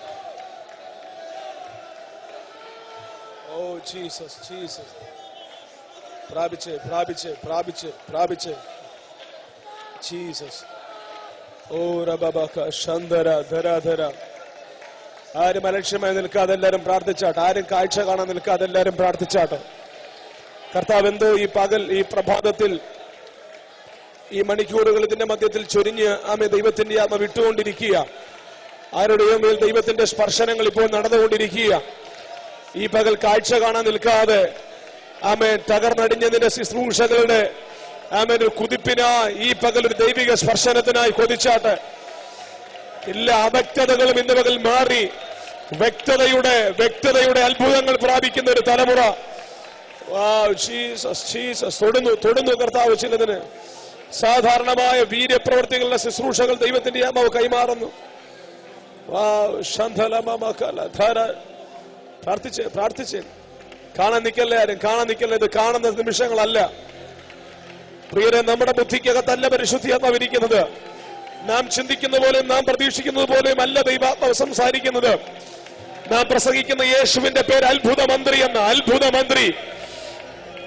ഓ ജീസസ് ജീസസ് പ്രാപിച്ച് പ്രാപിച്ച് പ്രാപിച്ച് പ്രാപിച്ച് ജീസസ് ഓ റബബക ശന്തര ധര ധര ആരും അലക്ഷ്യമായി നിൽക്കാതെ എല്ലാവരും പ്രാർത്ഥിച്ചാട്ടോ ആരും കാഴ്ച കാണാൻ നിൽക്കാതെ എല്ലാവരും പ്രാർത്ഥിച്ചാട്ടോ കർത്താവ് എന്തോ ഈ പകൽ ഈ പ്രഭാതത്തിൽ ഈ മണിക്കൂറുകൾ ഇതിന്റെ മധ്യത്തിൽ ചൊരിഞ്ഞ് ആമെ ദൈവത്തിന്റെ ആത്മ വിട്ടുകൊണ്ടിരിക്കുക ആരുടെയോ മേൽ ദൈവത്തിന്റെ സ്പർശനങ്ങൾ ഇപ്പോൾ നടന്നുകൊണ്ടിരിക്കുക ഈ പകൽ കാഴ്ച കാണാൻ നിൽക്കാതെ ആമേ തകർന്നടിഞ്ഞതിന്റെ ശുശ്രൂഷകളുടെ ആമേൻ ഒരു കുതിപ്പിനായി ഈ പകൽ ഒരു ദൈവിക സ്പർശനത്തിനായി കൊതിച്ചാട്ട് എല്ലാ അവ്യക്തതകളും ഇന്ന് പകൽ മാറി വ്യക്തതയുടെ വ്യക്തതയുടെ അത്ഭുതങ്ങൾ പ്രാപിക്കുന്ന ഒരു തലമുറ Wow, Jesus, Jesus. തൊടുന്നു തൊടുന്നു കർത്താവ് ചിലതിന് സാധാരണമായ വീര്യപ്രവർത്തികളുടെ ശുശ്രൂഷകൾ ദൈവത്തിന്റെ ആത്മാവ് കൈമാറുന്നു Wow, ശന്ധലമമകല ധര. പ്രാർത്ഥിച്ച് പ്രാർത്ഥിച്ച് കാണാൻ നിൽക്കല്ലേ ആരും കാണാൻ നിൽക്കല്ലേ ഇത് കാണുന്ന നിമിഷങ്ങളല്ല പ്രിയരെ നമ്മുടെ ബുദ്ധിക്കകത്തല്ല പരിശുദ്ധിയാത്മാവ് ഇരിക്കുന്നത് നാം ചിന്തിക്കുന്ന പോലെയും നാം പ്രതീക്ഷിക്കുന്നത് പോലെയും അല്ല ദൈവാത്മാവ് സംസാരിക്കുന്നത് നാം പ്രസംഗിക്കുന്ന യേശുവിന്റെ പേര് അത്ഭുത മന്ത്രി എന്ന അത്ഭുത മന്ത്രി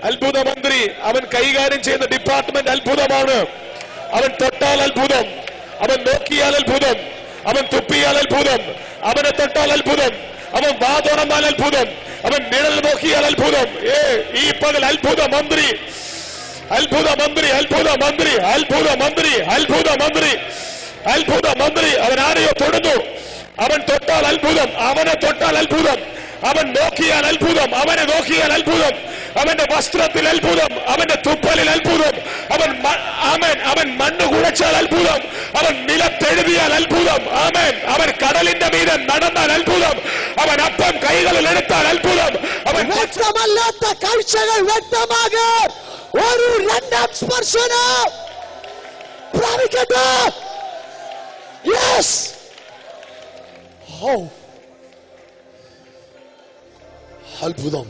അത്ഭുത മന്ത്രി അവൻ കൈകാര്യം ചെയ്യുന്ന ഡിപ്പാർട്ട്മെന്റ് അത്ഭുതമാണ് അവൻ തൊട്ടാൽ അത്ഭുതം അവൻ നോക്കിയാൽ അത്ഭുതം അവൻ തുപ്പിയാൽ അത്ഭുതം അവനെ തൊട്ടാൽ അത്ഭുതം അവൻ വാ തുറന്നാൽ അത്ഭുതം അവൻ നിഴൽ നോക്കിയാൽ അത്ഭുതം ഏ ഈ പകൽ അത്ഭുത മന്ത്രി അത്ഭുത മന്ത്രി അത്ഭുത മന്ത്രി അത്ഭുത മന്ത്രി അത്ഭുത മന്ത്രി അത്ഭുത മന്ത്രി അവൻ ആരെയോ തൊടുന്നു അവൻ തൊട്ടാൽ അത്ഭുതം അവനെ തൊട്ടാൽ അത്ഭുതം അവൻ നോക്കിയാൽ അത്ഭുതം അവനെ നോക്കിയാൽ അത്ഭുതം അവന്റെ വസ്ത്രത്തിൽ അത്ഭുതം അവന്റെ തുപ്പലിൽ അത്ഭുതം അവൻ മ- ആമേൻ അവൻ മണ്ണ് കുഴച്ചാൽ അത്ഭുതം അവൻ നിലത്തെഴുതിയാൽ അത്ഭുതം ആമേൻ അവൻ കടലിന്റെ മീതെ നടന്നാൽ അത്ഭുതം അവൻ അപ്പം കൈകളിൽ എടുത്താൽ അത്ഭുതം അവൻ വ്യക്തമല്ലാത്ത കാഴ്ചകൾ വ്യക്തമാകാൻ ഒരു രണ്ടാം സ്പർശനം പ്രാപിക്കട്ടെ യെസ് അത്ഭുതം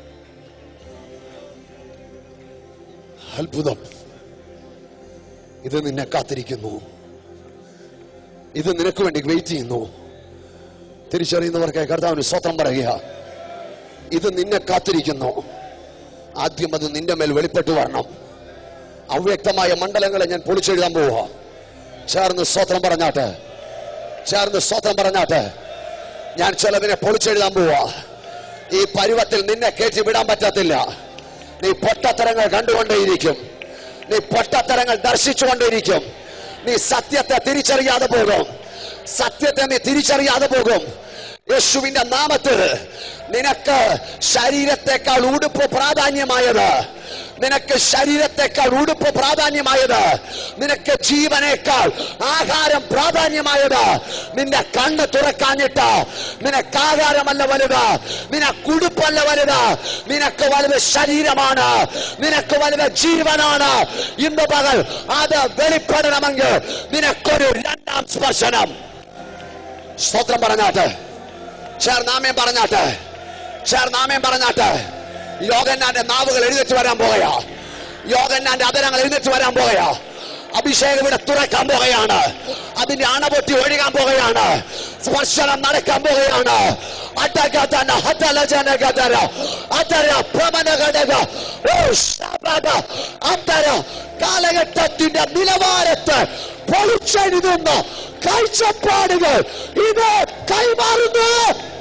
അത്ഭുതം ഇത് നിന്നെ കാത്തിരിക്കുന്നു ഇത് നിനക്ക് വേണ്ടി വെയിറ്റ് ചെയ്യുന്നു തിരിച്ചറിയുന്നവർക്ക് കർത്താവിന് സ്വത്രം പറയുക ഇത് നിന്നെ കാത്തിരിക്കുന്നു ആദ്യം അത് നിന്റെ മേൽ വെളിപ്പെട്ടു വരണം അവ്യക്തമായ മണ്ഡലങ്ങളെ ഞാൻ പൊളിച്ചെഴുതാൻ പോവുക ചേർന്ന് സ്വത്രം പറഞ്ഞാട്ടെ ചേർന്ന് സ്വത്രം പറഞ്ഞാട്ടെ ഞാൻ ചിലതിനെ പൊളിച്ചെഴുതാൻ പോവാ ഈ പരുവത്തിൽ നിന്നെ കയറ്റി വിടാൻ പറ്റത്തില്ല നീ പൊട്ടത്തരങ്ങൾ കണ്ടുകൊണ്ടേയിരിക്കും നീ പൊട്ടത്തരങ്ങൾ ദർശിച്ചുകൊണ്ടേയിരിക്കും നീ സത്യത്തെ തിരിച്ചറിയാതെ പോകും സത്യത്തെ നീ തിരിച്ചറിയാതെ പോകും യേശുവിന്റെ നാമത്തിൽ നിനക്ക് ശരീരത്തെക്കാൾ ഉടുപ്പ് പ്രാധാന്യമായത് നിനക്ക് ശരീരത്തെക്കാൾ ഉടുപ്പ് പ്രാധാന്യമായത് നിനക്ക് ജീവനേക്കാൾ ആഹാരം പ്രാധാന്യമായത് നിന്റെ കണ്ണ് തുറക്കാഞ്ഞിട്ട് നിനക്ക് ആഹാരമല്ല വലുത് നിനക്ക് ഉടുപ്പല്ല വലുത് നിനക്ക് വലുത് ശരീരമാണ് നിനക്ക് വലുത് ജീവനാണ് ഇന്ന് പകൽ അത് വെളിപ്പെടണമെങ്കിൽ നിനക്കൊരു രണ്ടാം സ്പർശനം സ്തോത്രം പറഞ്ഞാട്ടെ ചേർന്നാമയം പറഞ്ഞാട്ടെ ചേർന്നാമയം പറഞ്ഞാട്ടെ യോഗന്നാന്റെ നാവുകൾ എഴുന്നേറ്റ് വരാൻ പോകയാ യോഗന്നാന്റെ അതരങ്ങൾ എഴുന്നേറ്റ് വരാൻ പോകയാ അഭിഷേകം ഇവിടെ തുറക്കാൻ പോകുകയാണ് അതിന്റെ അണപൊട്ടി ഒഴുകാൻ പോകുകയാണ് സ്പർശനം നടക്കാൻ പോകുകയാണ് അട്ടകതന ഹതലജനകതര അതര പ്രമനഘടക ഓ ശബദ അതര കാലഘട്ടത്തിന്റെ നിലവാരത്തെ പൊളിച്ചെഴുതുന്ന കാഴ്ചപ്പാടുകൾ ഇത് കൈമാറുന്നു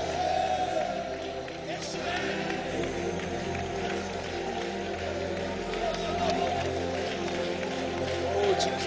Oh, Jesus.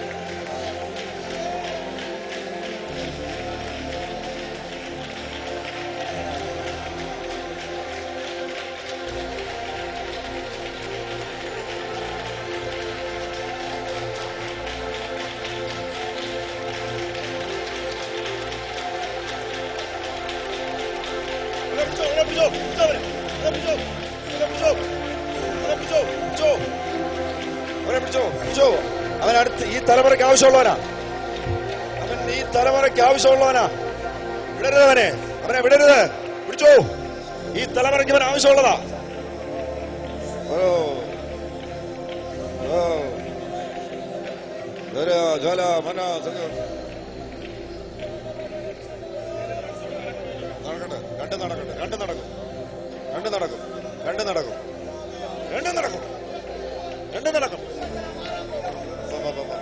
അവനെ പിടിച്ചോ, അവനെ പിടിച്ചോ, പിടിച്ചോ അവനെ. അവനെ പിടിച്ചോ, അവനെ പിടിച്ചോ, അവനെ പിടിച്ചോ, പിടിച്ചോ. അവനെ പിടിച്ചോ, പിടിച്ചോ. അവൻ അടുത്ത് ഈ തലമുറയ്ക്ക് ആവശ്യമുള്ളവനാ അവൻ ഈ തലമുറയ്ക്ക് ആവശ്യമുള്ളവനാ വിടരുത് അവനെ അവനെ വിടരുത് പിടിച്ചോ ഈ തലമുറയ്ക്ക് അവൻ ആവശ്യമുള്ളതാ ഓ ഓ ജ്വല, ജ്വല, മന, സക- നടക്കട്ടെ രണ്ട് നടക്കട്ടെ രണ്ട് നടക്കും രണ്ട് നടക്കും രണ്ട് നടക്കും രണ്ട് നടക്കും രണ്ട് നടക്കും വാ, വാ, വാ, വാ.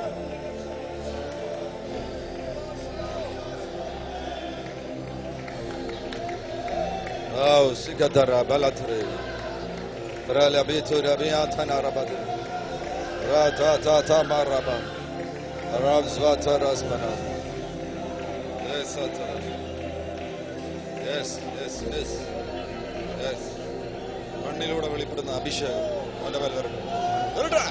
آو سكدر بلاتري رال بيتو ربياتنا ربد را تا تا تا ما ربا راب زواتا راسمنا يس യെസ് യെസ് യെസ് യെസ് മണ്ണിലൂടെ വെളിപ്പെടുന്ന അഭിഷേകം അവന്റെ മേൽ വരട്ടെ വരട്ടെ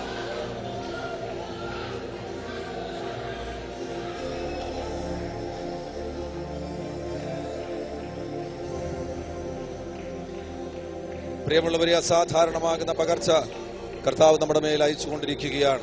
പ്രിയമുള്ളവരെ അസാധാരണമാകുന്ന പകർച്ച കർത്താവ് നമ്മുടെ മേൽ അയച്ചുകൊണ്ടിരിക്കുകയാണ്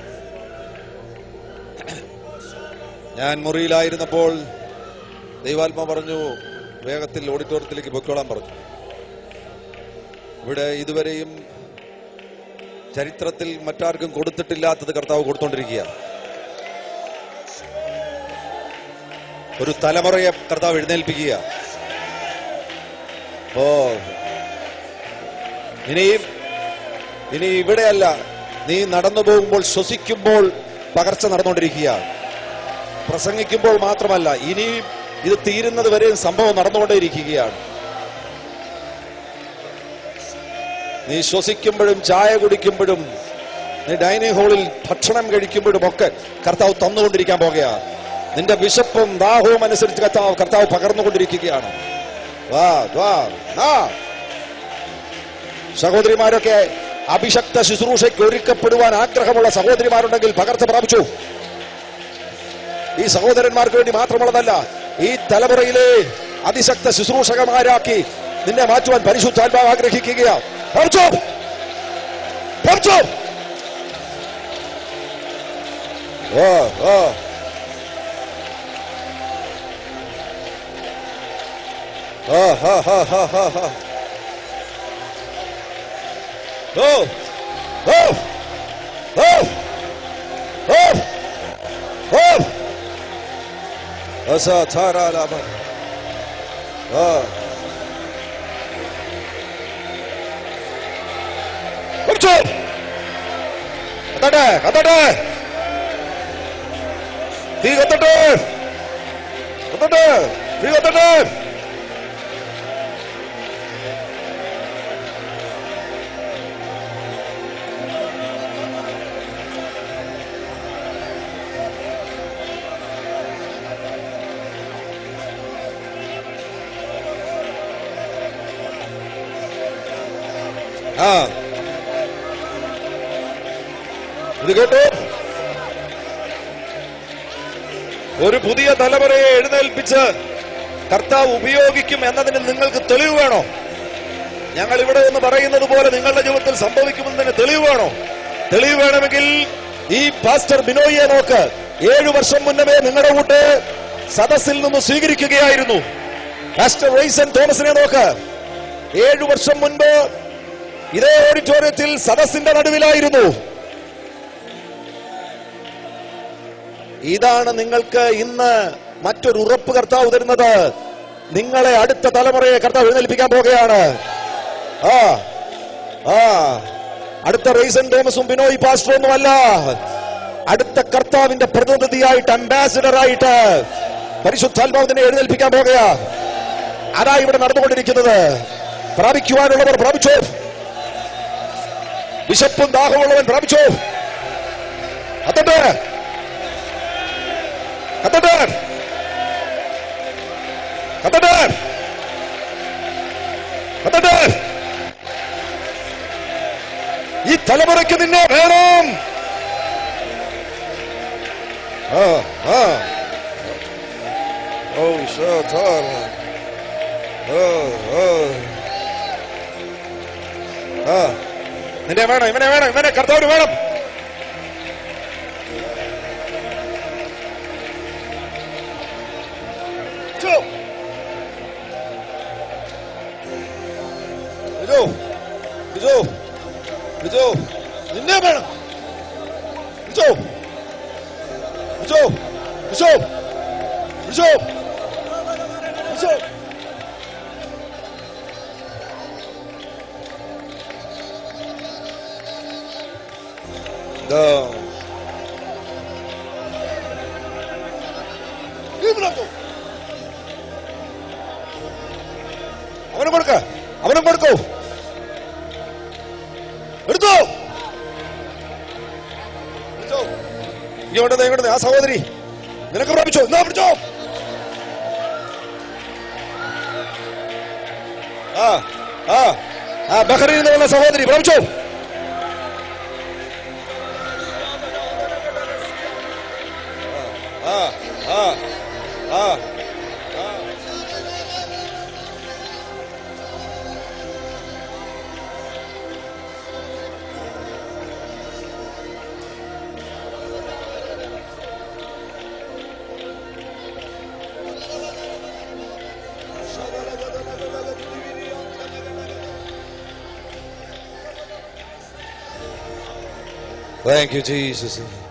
ഞാൻ മുറിയിലായിരുന്നപ്പോൾ ദൈവാത്മ പറഞ്ഞു വേഗത്തിൽ ഓഡിറ്റോറിയത്തിലേക്ക് പൊക്കോളാൻ പറഞ്ഞു ഇവിടെ ഇതുവരെയും ചരിത്രത്തിൽ മറ്റാർക്കും കൊടുത്തിട്ടില്ലാത്തത് കർത്താവ് കൊടുത്തോണ്ടിരിക്കുക ഒരു തലമുറയെ കർത്താവ് എഴുന്നേൽപ്പിക്കുക ഓ ഇനിയും ഇനി ഇവിടെയല്ല നീ നടന്നു പോകുമ്പോൾ ശ്വസിക്കുമ്പോൾ പകർച്ച നടന്നുകൊണ്ടിരിക്കുക പ്രസംഗിക്കുമ്പോൾ മാത്രമല്ല ഇനി ഇത് തീരുന്നത് വരെ സംഭവം നടന്നുകൊണ്ടേയിരിക്കുകയാണ് നീ ശ്വസിക്കുമ്പോഴും ചായ കുടിക്കുമ്പോഴും നീ ഡൈനിങ് ഹാളിൽ ഭക്ഷണം കഴിക്കുമ്പോഴും ഒക്കെ കർത്താവ് തന്നുകൊണ്ടിരിക്കാൻ പോകുകയാ നിന്റെ വിശപ്പും ദാഹവും അനുസരിച്ച് കർത്താവ് കർത്താവ് പകർന്നുകൊണ്ടിരിക്കുകയാണ് വാ വാ ആ സഹോദരിമാരൊക്കെ അഭിഷക്ത ശുശ്രൂഷയ്ക്ക് ഒരുക്കപ്പെടുവാൻ ആഗ്രഹമുള്ള സഹോദരിമാരുണ്ടെങ്കിൽ പകർച്ച പ്രാപിച്ചു ഈ സഹോദരന്മാർക്ക് വേണ്ടി മാത്രമുള്ളതല്ല ഈ തലമുറയിലെ അതിശക്ത ശുശ്രൂഷകന്മാരാക്കി നിന്നെ മാറ്റുവാൻ പരിശുദ്ധാത്മാവ് ആഗ്രഹിക്കുകയാ പ്രാപിച്ചോ പ്രാപിച്ചോ ഓ ഓ ഓ ഹോ ഹോ ഹോ ഹോ ഹോ ഓ ഓ ഓ ഓ ഓ അസ താര ലാഭ ഓ കുറച്ചു കത്തട്ടെ കത്തട്ടെ തീ കത്തട്ടെ കത്തട്ടെ തീ കത്തട്ടെ ആ ഇത് കേട്ടു ഒരു പുതിയ തലമുറയെ എഴുന്നേൽപ്പിച്ച് കർത്താവ് ഉപയോഗിക്കും എന്നതിന് നിങ്ങൾക്ക് തെളിവ് വേണോ ഞങ്ങൾ ഇവിടെ എന്ന് പറയുന്നത് പോലെ നിങ്ങളുടെ ജീവിതത്തിൽ സംഭവിക്കുമെന്നതിന് തെളിവ് വേണോ തെളിവ് വേണമെങ്കിൽ ഈ പാസ്റ്റർ ബിനോയിയെ നോക്ക് ഏഴു വർഷം മുന്നമേ നിങ്ങളുടെ കൂട്ട് സദസ്സിൽ നിന്ന് സ്വീകരിക്കുകയായിരുന്നു പാസ്റ്റർ റൈസൻ തോമസിനെ നോക്ക് ഏഴു വർഷം മുൻപ് ഇതേ ഓഡിറ്റോറിയത്തിൽ സദസ്സിന്റെ നടുവിലായിരുന്നു ഇതാണ് നിങ്ങൾക്ക് ഇന്ന് മറ്റൊരു ഉറപ്പ് കർത്താവ് തരുന്നത് നിങ്ങളെ അടുത്ത തലമുറയെ കർത്താവ് എഴുന്നേൽപ്പിക്കാൻ പോകുകയാണ് ആ ആ അടുത്ത റൈസൻ തോമസും ബിനോയ് പാസ്റ്ററും ഒന്നുമല്ല അടുത്ത കർത്താവിന്റെ പ്രതിനിധിയായിട്ട് അംബാസിഡർ ആയിട്ട് പരിശുദ്ധാത്മാവിനെ എഴുന്നേൽപ്പിക്കാൻ പോകുകയാ അതാ ഇവിടെ നടന്നുകൊണ്ടിരിക്കുന്നത് പ്രാപിക്കുവാനുള്ളവർ പ്രാപിച്ചോ വിശപ്പും ദാഹമുള്ളവൻ പ്രാപിച്ചോ കത്തട്ടെ കത്തട്ടെ കത്തട്ടെ കത്തട്ടെ ഈ തലമുറയ്ക്ക് നിന്നെ വേണം ആ ആ ഓ ഷോർ ഓ ഓ ആ നിന്നെ വേണം ഇവനെ വേണം ഇവനെ കർത്താവിന് വേണം ചോ. ബിജു, ബിജു, ബിജു, നിന്നെ വേണം ബിജു, ബിജു, ബിജു, ബിജു, ബിജു. No. അവനും കൊടുക്ക അവനും കൊടുക്കൂ എടുത്തോ പിടിച്ചോ. ഇങ്ങോട്ട് ദേ, ഇങ്ങോട്ട് ദേ, ആ സഹോദരി നിനക്ക് പ്രാപിച്ചോ എന്നാ പിടിച്ചോ ആ ആ ആ ബഹ്റൈനിൽ നിന്നുള്ള സഹോദരി പ്രാപിച്ചോ ആ ആ ആ ആ Thank you, Jesus.